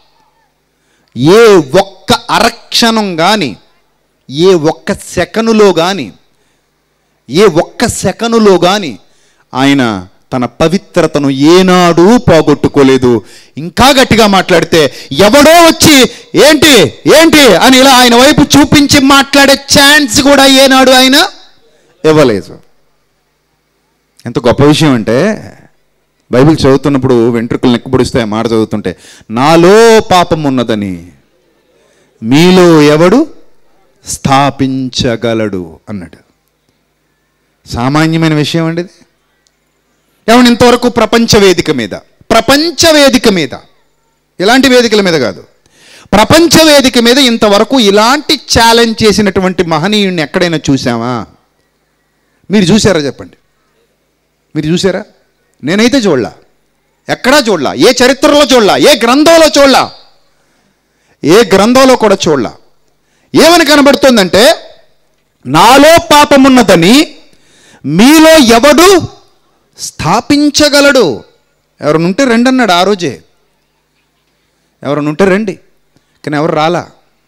ఏ ఒక్క అరక్షణం కానీ ఏ ఒక్క సెకనులో కానీ ఏ ఒక్క సెకనులో కానీ ఆయన తన పవిత్రతను ఏనాడు పోగొట్టుకోలేదు ఇంకా గట్టిగా మాట్లాడితే ఎవడో వచ్చి ఏంటి ఏంటి అని ఇలా ఆయన వైపు చూపించి మాట్లాడే ఛాన్స్ కూడా ఏనాడు ఆయన ఇవ్వలేదు ఎంత గొప్ప విషయం అంటే బైబిల్ చదువుతున్నప్పుడు వెంట్రుకలు నెక్కబడిస్తే ఆ మాట చదువుతుంటే నాలో పాపం ఉన్నదని మీలో ఎవడు స్థాపించగలడు అన్నాడు సామాన్యమైన విషయం అండి ఇది ఏమన్నా ఇంతవరకు ప్రపంచ వేదిక మీద ప్రపంచ వేదిక మీద ఇలాంటి వేదికల మీద కాదు ప్రపంచ వేదిక మీద ఇంతవరకు ఇలాంటి ఛాలెంజ్ చేసినటువంటి మహనీయుడిని ఎక్కడైనా చూసామా మీరు చూసారా చెప్పండి మీరు చూసారా నేనైతే చూడలా ఎక్కడా చూడలా ఏ చరిత్రలో చూడలా ఏ గ్రంథంలో చూడలా ఏ గ్రంథంలో కూడా చూడలా ఏమని కనబడుతుందంటే నాలో పాపమున్నదని మీలో ఎవడు స్థాపించగలడు ఎవరనుంటే రండి అన్నాడు ఆ రోజే ఎవరనుంటే రండి కానీ ఎవరు రాలా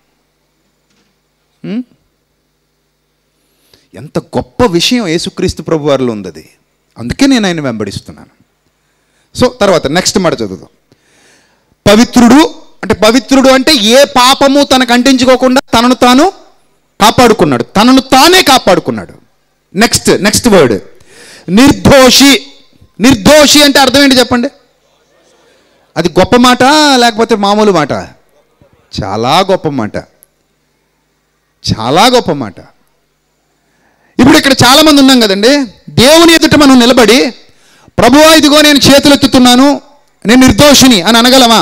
ఉం? ఎంత గొప్ప విషయం యేసుక్రీస్తు ప్రభు వారిలో ఉంది అది అందుకే నేను ఆయన వెంబడిస్తున్నాను సో తర్వాత నెక్స్ట్ మాట చదువుదాం పవిత్రుడు అంటే పవిత్రుడు అంటే ఏ పాపము తనకు అంటించుకోకుండా తనను తాను కాపాడుకున్నాడు తనను తానే కాపాడుకున్నాడు నెక్స్ట్ నెక్స్ట్ వర్డ్ నిర్దోషి నిర్దోషి అంటే అర్థం ఏంటి చెప్పండి అది గొప్ప మాట లేకపోతే మామూలు మాట చాలా గొప్ప మాట చాలా గొప్ప మాట ఇప్పుడు ఇక్కడ చాలా మంది ఉన్నాం కదండి దేవుని ఎదుట మనం నిలబడి ప్రభువా ఇదిగో నేను చేతులెత్తుతున్నాను నేను నిర్దోషిని అని అనగలమా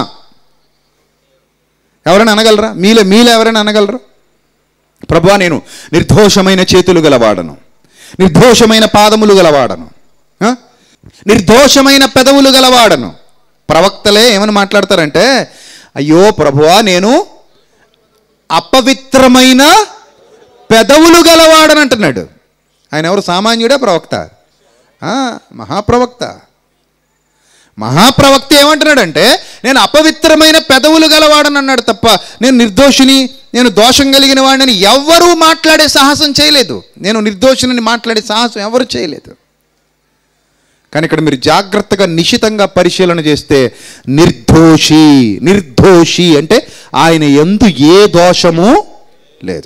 ఎవరైనా అనగలరా మీలో మీలో ఎవరైనా అనగలరా ప్రభువా నేను నిర్దోషమైన చేతులు గలవాడను నిర్దోషమైన పాదములు గలవాడను ఆ? నిర్దోషమైన పెదవులు గలవాడను ప్రవక్తలే ఏమని మాట్లాడతారంటే అయ్యో ప్రభువా నేను అపవిత్రమైన పెదవులు గలవాడని అంటున్నాడు ఆయన ఎవరు సామాన్యుడే ప్రవక్త ఆ, మహాప్రవక్త మహాప్రవక్త ఏమంటున్నాడంటే నేను అపవిత్రమైన పెదవులు గలవాడని అన్నాడు తప్ప నేను నిర్దోషిని నేను దోషం కలిగిన వాడిని ఎవ్వరూ మాట్లాడే సాహసం చేయలేదు నేను నిర్దోషిని మాట్లాడే సాహసం ఎవరు చేయలేదు కానీ ఇక్కడ మీరు జాగ్రత్తగా నిశితంగా పరిశీలన చేస్తే నిర్దోషి నిర్దోషి అంటే ఆయన ఎందు ఏ దోషము లేదు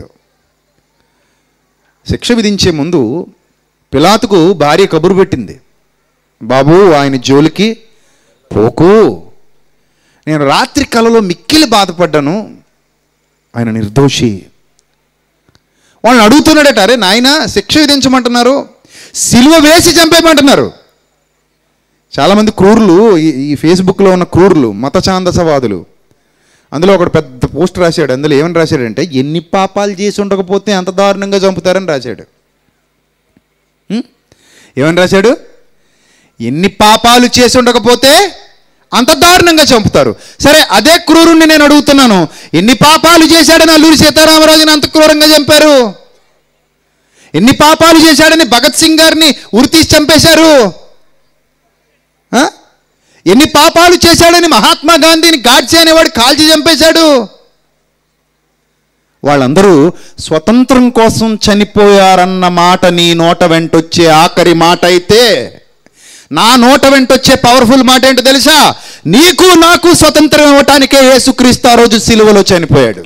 శిక్ష విధించే ముందు పిలాతుకు భార్య కబురు పెట్టింది బాబు ఆయన జోలికి పోకు నేను రాత్రి కలలో మిక్కిలి బాధపడ్డాను ఆయన నిర్దోషి వాళ్ళని అడుగుతున్నాడట అరే నాయన శిక్ష విధించమంటున్నారు సిలువ వేసి చంపేయమంటున్నారు చాలామంది క్రూరులు ఈ ఈ ఫేస్బుక్లో ఉన్న క్రూరులు మత ఛాందసవాదులు అందులో ఒకడు పెద్ద పోస్ట్ రాశాడు అందులో ఏమని రాశాడంటే ఎన్ని పాపాలు చేసి ఉండకపోతే అంత దారుణంగా చంపుతారని రాశాడు హ్మ్? ఏమని రాశాడు ఎన్ని పాపాలు చేసి ఉండకపోతే అంత దారుణంగా చంపుతారు సరే అదే క్రూరుణ్ణి నేను అడుగుతున్నాను ఎన్ని పాపాలు చేశాడని అల్లూరి సీతారామరాజుని అంత క్రూరంగా చంపారు ఎన్ని పాపాలు చేశాడని భగత్ సింగ్ గారిని ఉరితీసి చంపేశారు ఆ? ఎన్ని పాపాలు చేశాడని మహాత్మా గాంధీని గాడ్సే అనేవాడు కాల్చి చంపేశాడు వాళ్ళందరూ స్వతంత్రం కోసం చనిపోయారన్న మాట నీ నోట వెంటొచ్చే ఆఖరి మాట అయితే నా నోట వెంటొచ్చే పవర్ఫుల్ మాట ఏంటో తెలుసా నీకు నాకు స్వతంత్రం ఇవ్వటానికే యేసుక్రీస్తు ఆ రోజు సిలువలో చనిపోయాడు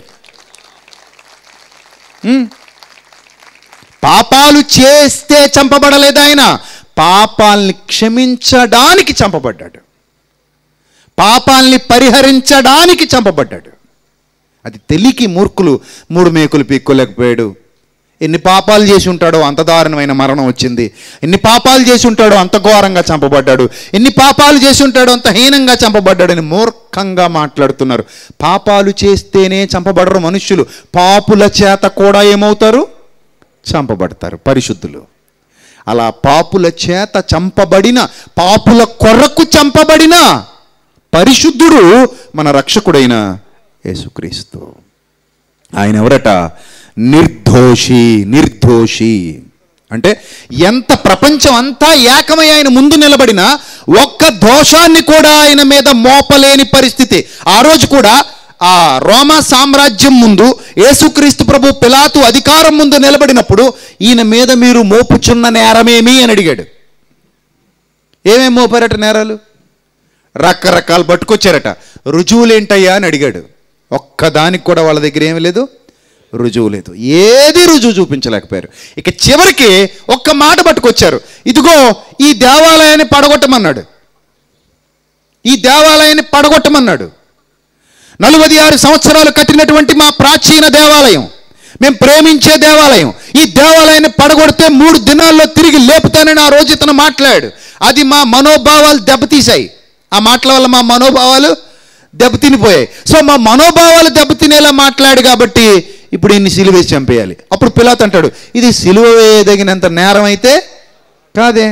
ఉమ్. పాపాలు చేస్తే చంపబడలేదు ఆయన పాపాల్ని క్షమించడానికి చంపబడ్డాడు పాపాల్ని పరిహరించడానికి చంపబడ్డాడు అది తెలికి మూర్ఖులు మూడు మేకులు పీక్కోలేకపోయాడు ఎన్ని పాపాలు చేసి ఉంటాడో అంత దారుణమైన మరణం వచ్చింది ఎన్ని పాపాలు చేసి ఉంటాడో అంత ఘోరంగా చంపబడ్డాడు ఎన్ని పాపాలు చేసి ఉంటాడో అంత హీనంగా చంపబడ్డాడని మూర్ఖంగా మాట్లాడుతున్నారు పాపాలు చేస్తేనే చంపబడరు మనుష్యులు పాపుల చేత కూడా ఏమవుతారు చంపబడతారు పరిశుద్ధులు అలా పాపుల చేత చంపబడిన పాపుల కొరకు చంపబడిన పరిశుద్ధుడు మన రక్షకుడైన యేసుక్రీస్తు ఆయన ఎవరట నిర్దోషి నిర్దోషి అంటే ఎంత ప్రపంచం అంతా ఏకమై ఆయన ముందు నిలబడిన ఒక్క దోషాన్ని కూడా ఆయన మీద మోపలేని పరిస్థితి ఆ రోజు కూడా ఆ రోమా సామ్రాజ్యం ముందు యేసుక్రీస్తు ప్రభు పిలాతు అధికారం ముందు నిలబడినప్పుడు ఈయన మీద మీరు మోపుచున్న నేరమేమి అని అడిగాడు ఏమేమి మోపారట నేరాలు రకరకాలు పట్టుకొచ్చారట రుజువులేంటయ్యా అని అడిగాడు ఒక్కదానికి కూడా వాళ్ళ దగ్గర ఏమీ లేదు రుజువు లేదు ఏది రుజువు చూపించలేకపోయారు ఇక చివరికి ఒక్క మాట పట్టుకొచ్చారు ఇదిగో ఈ దేవాలయాన్ని పడగొట్టమన్నాడు ఈ దేవాలయాన్ని పడగొట్టమన్నాడు నలభై ఆరు సంవత్సరాలు కట్టినటువంటి మా ప్రాచీన దేవాలయం మేము ప్రేమించే దేవాలయం ఈ దేవాలయాన్ని పడగొడితే మూడు దినాల్లో తిరిగి లేపుతానని ఆ రోజు ఇతను మాట్లాడు అది మా మనోభావాలు దెబ్బతీశాయి ఆ మాటల వల్ల మా మనోభావాలు దెబ్బతినిపోయాయి సో మా మనోభావాలు దెబ్బతినేలా మాట్లాడు కాబట్టి ఇప్పుడు ఇన్ని సిలువేసి చంపేయాలి అప్పుడు పిలాత్ అంటాడు ఇది సిలువ వేయదగినంత నేరం అయితే కాదే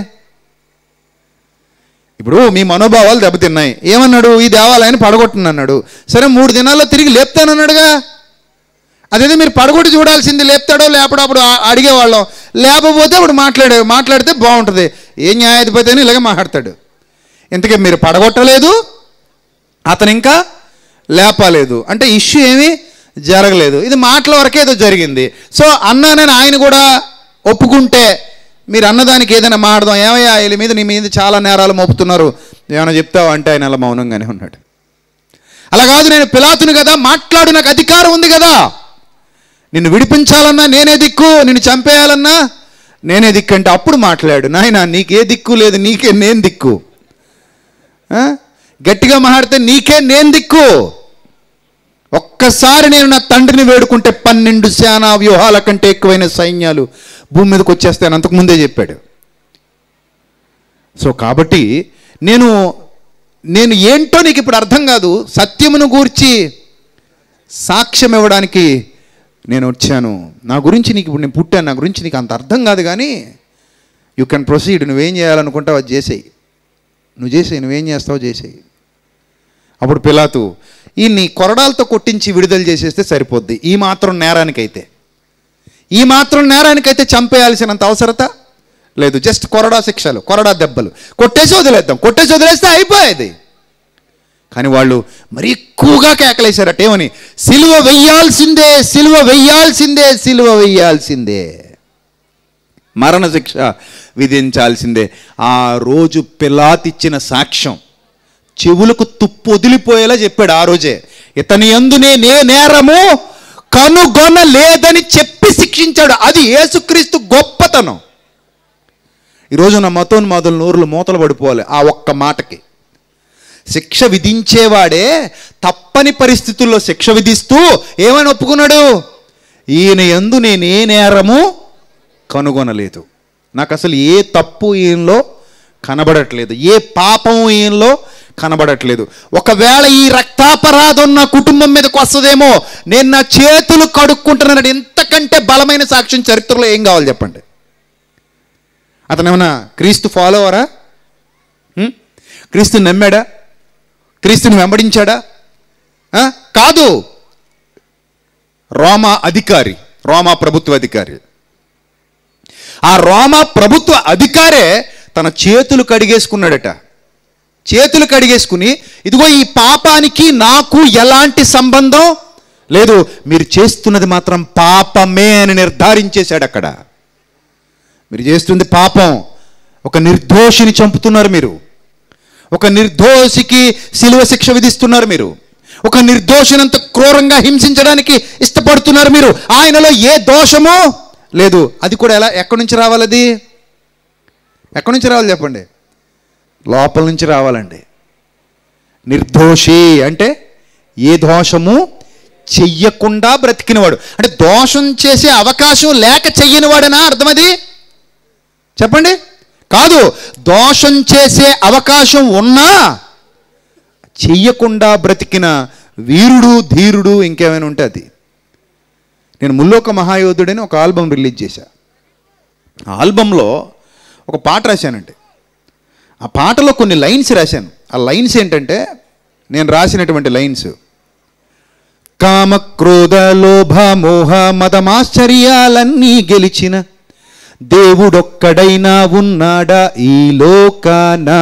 ఇప్పుడు మీ మనోభావాలు దెబ్బతిన్నాయి ఏమన్నాడు ఈ దేవాలయాన్ని పడగొట్టను అన్నాడు సరే మూడు దినాల్లో తిరిగి లేపుతానన్నాడుగా అదేదో మీరు పడగొట్టి చూడాల్సింది లేపుతాడో లేపడో అప్పుడు ఆ- అడిగేవాళ్ళం లేకపోతే అప్పుడు మాట్లాడే మాట్లాడితే బాగుంటుంది ఏ న్యాయాధిపతి అని ఇలాగే మాట్లాడతాడు ఇంతకీ మీరు పడగొట్టలేదు అతను ఇంకా లేపలేదు అంటే ఇష్యూ ఏమీ జరగలేదు ఇది మాటల వరకే ఏదో జరిగింది సో అన్నానని ఆయన కూడా ఒప్పుకుంటే మీరు అన్నదానికి ఏదైనా మాడదాం ఏమయ్యా వీళ్ళ మీద నీ మీద చాలా నేరాలు మోపుతున్నారు ఏమైనా చెప్తావా అంటే ఆయన అలా మౌనంగానే ఉన్నాడు అలా కాదు నేను పిలాతును కదా మాట్లాడు నాకు అధికారం ఉంది కదా నిన్ను విడిపించాలన్నా నేనే దిక్కు నిన్ను చంపేయాలన్నా నేనే దిక్కు అంటే అప్పుడు మాట్లాడు నాయన నీకే దిక్కు లేదు నీకే నేను దిక్కు ఆ? గట్టిగా మాట్లాడితే నీకే నేను దిక్కు ఒక్కసారి నేను నా తండ్రిని వేడుకుంటే పన్నెండు సేనా వ్యూహాల కంటే ఎక్కువైన సైన్యాలు భూమి మీదకి వచ్చేస్తాయని అంతకుముందే చెప్పాడు సో కాబట్టి నేను నేను ఏంటో నీకు ఇప్పుడు అర్థం కాదు సత్యమును గూర్చి సాక్ష్యం ఇవ్వడానికి నేను వచ్చాను నా గురించి నీకు ఇప్పుడు నేను పుట్టాను నా గురించి నీకు అంత అర్థం కాదు కానీ యూ కెన్ ప్రొసీడ్ నువ్వేం చేయాలనుకుంటావు అది చేసేయి నువ్వు చేసేయి నువ్వేం చేస్తావో చేసేయి అప్పుడు పిలాతు ఈ నీ కొరడాలతో కొట్టించి విడుదల చేసేస్తే సరిపోద్ది ఈ మాత్రం నేరానికైతే ఈ మాత్రం నేరానికైతే చంపేయాల్సినంత అవసరత లేదు జస్ట్ కొరడా శిక్షలు కొరడా దెబ్బలు కొట్టేసి వదిలేద్దాం కొట్టేసి వదిలేస్తే అయిపోయేది కానీ వాళ్ళు మరీ ఎక్కువగా కేకలేశారట ఏమని సిలువ వెయ్యాల్సిందే సిలువ వెయ్యాల్సిందే సిలువ వెయ్యాల్సిందే మరణశిక్ష విధించాల్సిందే ఆ రోజు పిలాతిచ్చిన సాక్ష్యం చెవులకు తుప్పు వదిలిపోయేలా చెప్పాడు ఆ రోజే ఇతని అందునే నే నేరము కనుగొనలేదని చెప్పి శిక్షించాడు అది యేసుక్రీస్తు గొప్పతనం ఈరోజు నా మతోన్మాదుల నోరులు మూతలు పడిపోవాలి ఆ ఒక్క మాటకి శిక్ష విధించేవాడే తప్పని పరిస్థితుల్లో శిక్ష విధిస్తూ ఏమని ఒప్పుకున్నాడు ఈయన ఎందు నేనే నేరము కనుగొనలేదు నాకు అసలు ఏ తప్పు ఈయనలో కనబడట్లేదు ఏ పాపం ఈయనలో కనబడట్లేదు ఒకవేళ ఈ రక్తాపరాధం నా కుటుంబం మీదకి వస్తుందేమో నేను నా చేతులు కడుక్కుంటున్నాను ఇంతకంటే బలమైన సాక్ష్యం చరిత్రలో ఏం కావాలి చెప్పండి అతను ఏమన్నా క్రీస్తు ఫాలోవరా హ్మ్? క్రీస్తుని నమ్మాడా క్రీస్తుని వెంబడించాడా ఆ? కాదు రోమా అధికారి రోమా ప్రభుత్వ అధికారి ఆ రోమా ప్రభుత్వ అధికారే తన చేతులు కడిగేసుకున్నాడట చేతులు కడిగేసుకుని ఇదిగో ఈ పాపానికి నాకు ఎలాంటి సంబంధం లేదు మీరు చేస్తున్నది మాత్రం పాపమే అని నిర్ధారించేశాడు అక్కడ మీరు చేస్తుంది పాపం ఒక నిర్దోషిని చంపుతున్నారు మీరు ఒక నిర్దోషికి శిలువ శిక్ష విధిస్తున్నారు మీరు ఒక నిర్దోషినంత క్రూరంగా హింసించడానికి ఇష్టపడుతున్నారు మీరు ఆయనలో ఏ దోషమో లేదు అది కూడా ఎలా ఎక్కడి నుంచి రావాలి అది ఎక్కడి నుంచి రావాలి చెప్పండి లోపల నుంచి రావాలండి నిర్దోషి అంటే ఏ దోషము చెయ్యకుండా బ్రతికినవాడు అంటే దోషం చేసే అవకాశం లేక చెయ్యనివాడనా అర్థమది చెప్పండి కాదు దోషం చేసే అవకాశం ఉన్నా చెయ్యకుండా బ్రతికిన వీరుడు ధీరుడు ఇంకేమైనా ఉంటే అది నేను ముల్లోక మహాయోధుడని ఒక ఆల్బమ్ రిలీజ్ చేశా ఆ ఆల్బంలో ఒక పాట రాశానండి ఆ పాటలో కొన్ని లైన్స్ రాశాను ఆ లైన్స్ ఏంటంటే నేను రాసినటువంటి లైన్స్ కామ క్రోధ లోభ మోహ మదమాశ్చర్యాలన్నీ గెలిచిన దేవుడొక్కడైనా ఉన్నాడా ఈ లోకానా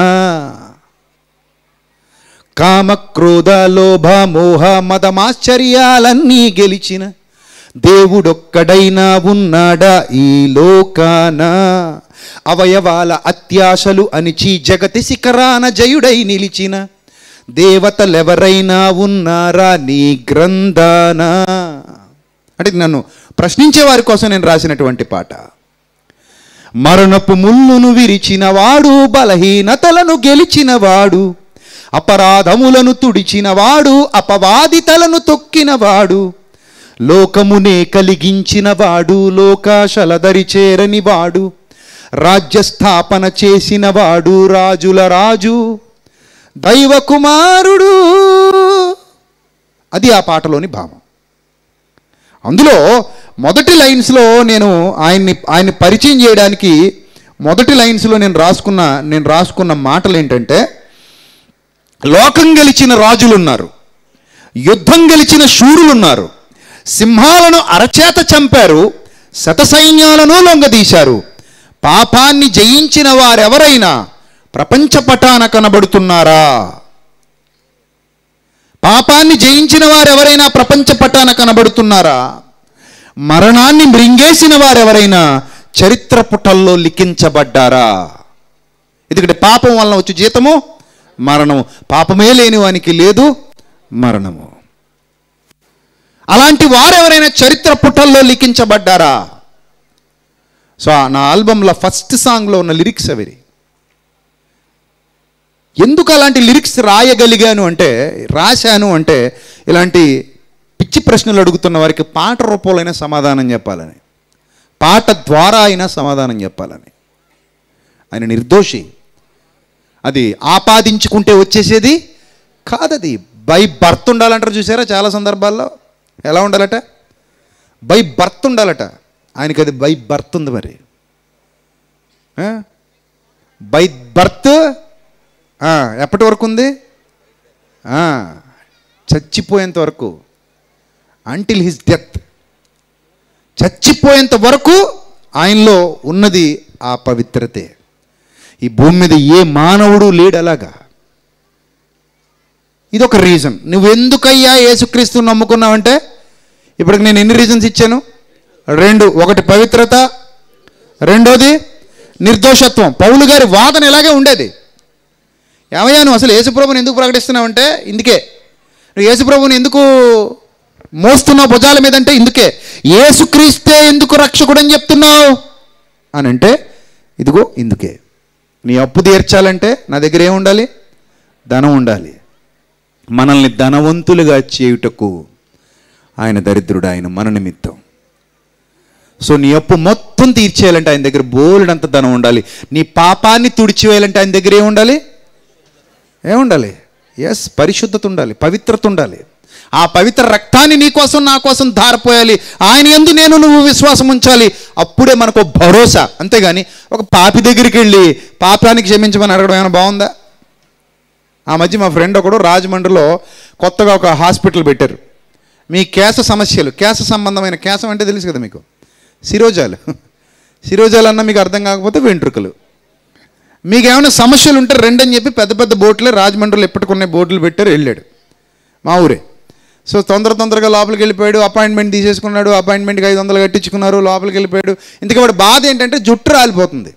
కామ క్రోధ లోభ మోహ మదమాశ్చర్యాలన్నీ గెలిచిన దేవుడొక్కడైనా ఉన్నాడా ఈ లోకాన అవయవాల అత్యాశలు అణిచి జగతి శిఖరాన జయుడై నిలిచిన దేవతలెవరైనా ఉన్నారా నీ గ్రంథాన అంటే ఇది నన్ను ప్రశ్నించే వారి కోసం నేను రాసినటువంటి పాట మరణపు ముళ్ళును విరిచినవాడు బలహీనతలను గెలిచినవాడు అపరాధములను తుడిచినవాడు అపవాదితలను తొక్కినవాడు లోకమునే కలిగించినవాడు లోకాశలదరి చేరని వాడు రాజ్యస్థాపన చేసినవాడు రాజుల రాజు దైవ కుమారుడు అది ఆ పాటలోని భావం అందులో మొదటి లైన్స్లో నేను ఆయన్ని ఆయన్ని పరిచయం చేయడానికి మొదటి లైన్స్లో నేను రాసుకున్న నేను రాసుకున్న మాటలు ఏంటంటే లోకం గెలిచిన రాజులు ఉన్నారు యుద్ధం గెలిచిన శూరులు ఉన్నారు సింహాలను అరచేత చంపారు శతసైన్యాలను లొంగదీశారు పాపాన్ని జయించిన వారెవరైనా ప్రపంచ పటాన కనబడుతున్నారా పాపాన్ని జయించిన వారెవరైనా ప్రపంచ పటాన కనబడుతున్నారా మరణాన్ని మృంగేసిన వారెవరైనా చరిత్ర పుటల్లో లిఖించబడ్డారా ఎందుకంటే పాపం వలన వచ్చే జీతము మరణము పాపమే లేని వానికి లేదు మరణము అలాంటి వారెవరైనా చరిత్ర పుటల్లో లిఖించబడ్డారా సో ఆ నా ఆల్బంలో ఫస్ట్ సాంగ్లో ఉన్న లిరిక్స్ అవి ఎందుకు అలాంటి లిరిక్స్ రాయగలిగాను అంటే రాశాను అంటే ఇలాంటి పిచ్చి ప్రశ్నలు అడుగుతున్న వారికి పాట రూపంలో సమాధానం చెప్పాలని పాట ద్వారా అయినా సమాధానం చెప్పాలని ఆయన నిర్దోషి అది ఆపాదించుకుంటే వచ్చేసేది కాదది బై బర్త్ ఉండాలంటారు చూసారా చాలా సందర్భాల్లో ఎలా ఉండాలట బై బర్త్ ఉండాలట ఆయనకి అది బై బర్త్ ఉంది మరి బై బర్త్ ఎప్పటి వరకు ఉంది ఆ, చచ్చిపోయేంత వరకు అంటిల్ హిస్ డెత్ చచ్చిపోయేంత వరకు ఆయనలో ఉన్నది ఆ పవిత్రతే ఈ భూమి మీద ఏ మానవుడు లేడు అలాగా ఇదొక రీజన్ నువ్వెందుకయ్యా యేసుక్రీస్తు నమ్ముకున్నావంటే ఇప్పటికి నేను ఎన్ని రీజన్స్ ఇచ్చాను రెండు ఒకటి పవిత్రత రెండోది నిర్దోషత్వం పౌలు గారి వాదన ఇలాగే ఉండేది ఏమయ్యా నువ్వు అసలు యేసుప్రభుని ఎందుకు ప్రకటిస్తున్నావంటే ఇందుకే నువ్వు యేసుప్రభుని ఎందుకు మోస్తున్నావు భుజాల మీద అంటే ఇందుకే యేసుక్రీస్తే ఎందుకు రక్షకుడు అని చెప్తున్నావు అని అంటే ఇదిగో ఇందుకే నీ అప్పు తీర్చాలంటే నా దగ్గర ఏం ఉండాలి ధనం ఉండాలి మనల్ని ధనవంతులుగా చేయుటకు ఆయన దరిద్రుడు ఆయన మన నిమిత్తం సో నీ అప్పు మొత్తం తీర్చేయాలంటే ఆయన దగ్గర బోలెడంత ధనం ఉండాలి నీ పాపాన్ని తుడిచివేయాలంటే ఆయన దగ్గర ఏముండాలి ఏముండాలి ఎస్ పరిశుద్ధత ఉండాలి పవిత్రత ఉండాలి ఆ పవిత్ర రక్తాన్ని నీ కోసం నా కోసం ధారపోయాలి ఆయన ఎందు నేను నువ్వు విశ్వాసం ఉంచాలి అప్పుడే మనకు ఒక భరోసా అంతేగాని ఒక పాపి దగ్గరికి వెళ్ళి పాపానికి క్షమించమని అడగడం ఏమైనా బాగుందా ఆ మధ్య మా ఫ్రెండ్ ఒకడు రాజమండ్రిలో కొత్తగా ఒక హాస్పిటల్ పెట్టారు మీ కేశ సమస్యలు కేశ సంబంధమైన కేశం అంటే తెలుసు కదా మీకు శిరోజాలు శిరోజాలు అన్న మీకు అర్థం కాకపోతే వెంట్రుకలు మీకు ఏమైనా సమస్యలు ఉంటే రెండని చెప్పి పెద్ద పెద్ద బోట్లే రాజమండ్రిలో ఎప్పటికొన్న బోట్లు పెట్టారు వెళ్ళాడు మా ఊరే సో తొందర తొందరగా లోపలికి వెళ్ళిపోయాడు అపాయింట్మెంట్ తీసేసుకున్నాడు అపాయింట్మెంట్కి ఐదు వందలు కట్టించుకున్నారు లోపలికి వెళ్ళిపోయాడు ఇంతకీ వాడి బాధ ఏంటంటే జుట్టు రాలిపోతుంది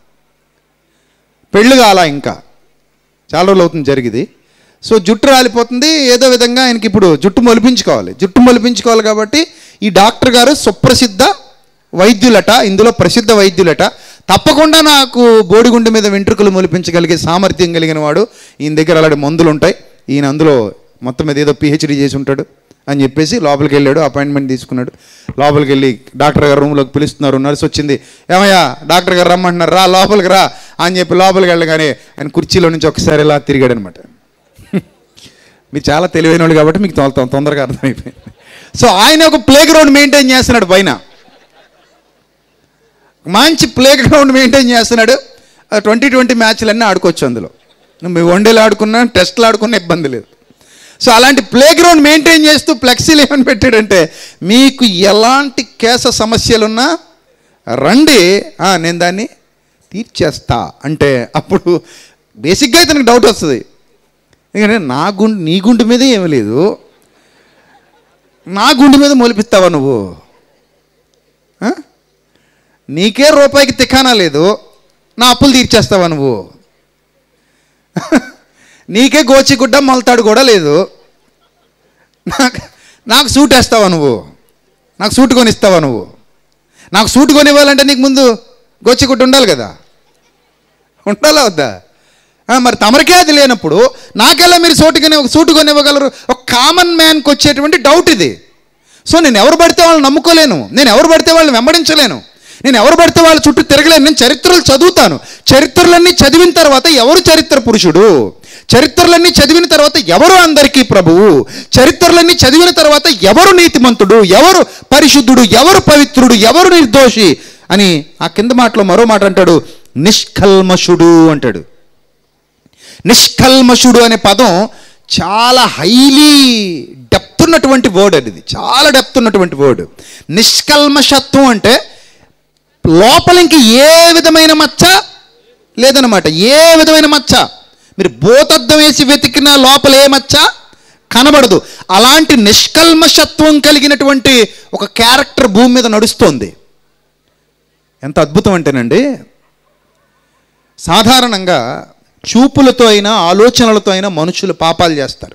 పెళ్ళి కాలా ఇంకా చాలా రోజులు అవుతుంది జరిగింది సో జుట్టు రాలిపోతుంది ఏదో విధంగా ఆయనకి ఇప్పుడు జుట్టు మొలిపించుకోవాలి జుట్టు మొలిపించుకోవాలి కాబట్టి ఈ డాక్టర్ గారు సుప్రసిద్ధ వైద్యులట ఇందులో ప్రసిద్ధ వైద్యులట తప్పకుండా నాకు బోడిగుండు మీద వెంట్రుకలు మొలిపించగలిగే సామర్థ్యం కలిగిన వాడు ఈయన దగ్గర అలాంటి మందులు ఉంటాయి ఈయన అందులో మొత్తం మీద ఏదో పిహెచ్డి చేసి ఉంటాడు అని చెప్పేసి లోపలికి వెళ్ళాడు అపాయింట్మెంట్ తీసుకున్నాడు లోపలికి వెళ్ళి డాక్టర్ గారు రూమ్లోకి పిలుస్తున్నారు నర్స్ వచ్చింది ఏమయ్యా డాక్టర్ గారు రమ్మంటున్నారు రా లోపలికి రా అని చెప్పి లోపలికి వెళ్ళగానే ఆయన కుర్చీలో నుంచి ఒకసారి ఇలా తిరిగాడు అనమాట మీరు చాలా తెలివైన వాళ్ళు కాబట్టి మీకు తొ- తొ- తొందరగా అర్థమైపోయింది సో ఆయన ఒక ప్లే గ్రౌండ్ మెయింటైన్ చేస్తున్నాడు పైన మంచి ప్లే గ్రౌండ్ మెయింటైన్ చేస్తున్నాడు ట్వంటీ ట్వంటీ మ్యాచ్లు అన్నీ ఆడుకోవచ్చు అందులో నువ్వు వన్డేలు ఆడుకున్నా టెస్ట్లు ఆడుకున్నా ఇబ్బంది లేదు సో అలాంటి ప్లే గ్రౌండ్ మెయింటైన్ చేస్తూ ఫ్లెక్సీలు ఏమని పెట్టాడంటే మీకు ఎలాంటి కేస సమస్యలున్నా రండి ఆ, నేను దాన్ని తీర్చేస్తా అంటే అప్పుడు బేసిక్గా ఇతనికి డౌట్ వస్తుంది ఎందుకంటే నా గుండె నీ గుండె మీద ఏమీ లేదు నా గుండె మీద మొలిపిస్తావా నువ్వు ఆ? నీకే రూపాయికి తికానా లేదు నా అప్పులు తీర్చేస్తావా నువ్వు నీకే గోచిగుడ్డ మొలతాడు కూడా లేదు నాకు నాకు సూట్ వేస్తావా నువ్వు నాకు సూట్ కొనిస్తావా నువ్వు నాకు సూట్ కొనివ్వాలంటే నీకు ముందు గోచిగుడ్డ ఉండాలి కదా ఉండాలా వద్దా ఆ, మరి తమరికే అది లేనప్పుడు నాకెలా మీరు సూటుకొని ఒక సూటు కొనివ్వగలరు ఒక కామన్ మ్యాన్కి వచ్చేటువంటి డౌట్ ఇది సో నేను ఎవరు పడితే వాళ్ళని నమ్ముకోలేను నేను ఎవరు పడితే వాళ్ళని వెంబడించలేను నేను ఎవరు పడితే వాళ్ళ చుట్టూ తిరగలేను నేను చరిత్రలు చదువుతాను చరిత్రలన్నీ చదివిన తర్వాత ఎవరు చరిత్ర పురుషుడు చరిత్రలన్నీ చదివిన తర్వాత ఎవరు అందరికీ ప్రభువు చరిత్రలన్నీ చదివిన తర్వాత ఎవరు నీతిమంతుడు ఎవరు పరిశుద్ధుడు ఎవరు పవిత్రుడు ఎవరు నిర్దోషి అని ఆ కింద మాటలో మరో మాట అంటాడు నిష్కల్మషుడు అంటాడు నిష్కల్మషుడు అనే పదం చాలా హైలీ డెప్త్ డెప్త్ ఉన్నటువంటి వర్డ్ అది ఇది చాలా డెప్త్ ఉన్నటువంటి వర్డ్ నిష్కల్మషత్వం అంటే లోపల ఇంక ఏ విధమైన మచ్చ లేదనమాట ఏ విధమైన మచ్చ మీరు భూతద్దం వేసి వెతికిన లోపల ఏ మచ్చ కనబడదు అలాంటి నిష్కల్మషత్వం కలిగినటువంటి ఒక క్యారెక్టర్ భూమి మీద నడుస్తోంది ఎంత అద్భుతం అంటేనండి సాధారణంగా చూపులతో అయినా ఆలోచనలతో అయినా మనుషులు పాపాలు చేస్తారు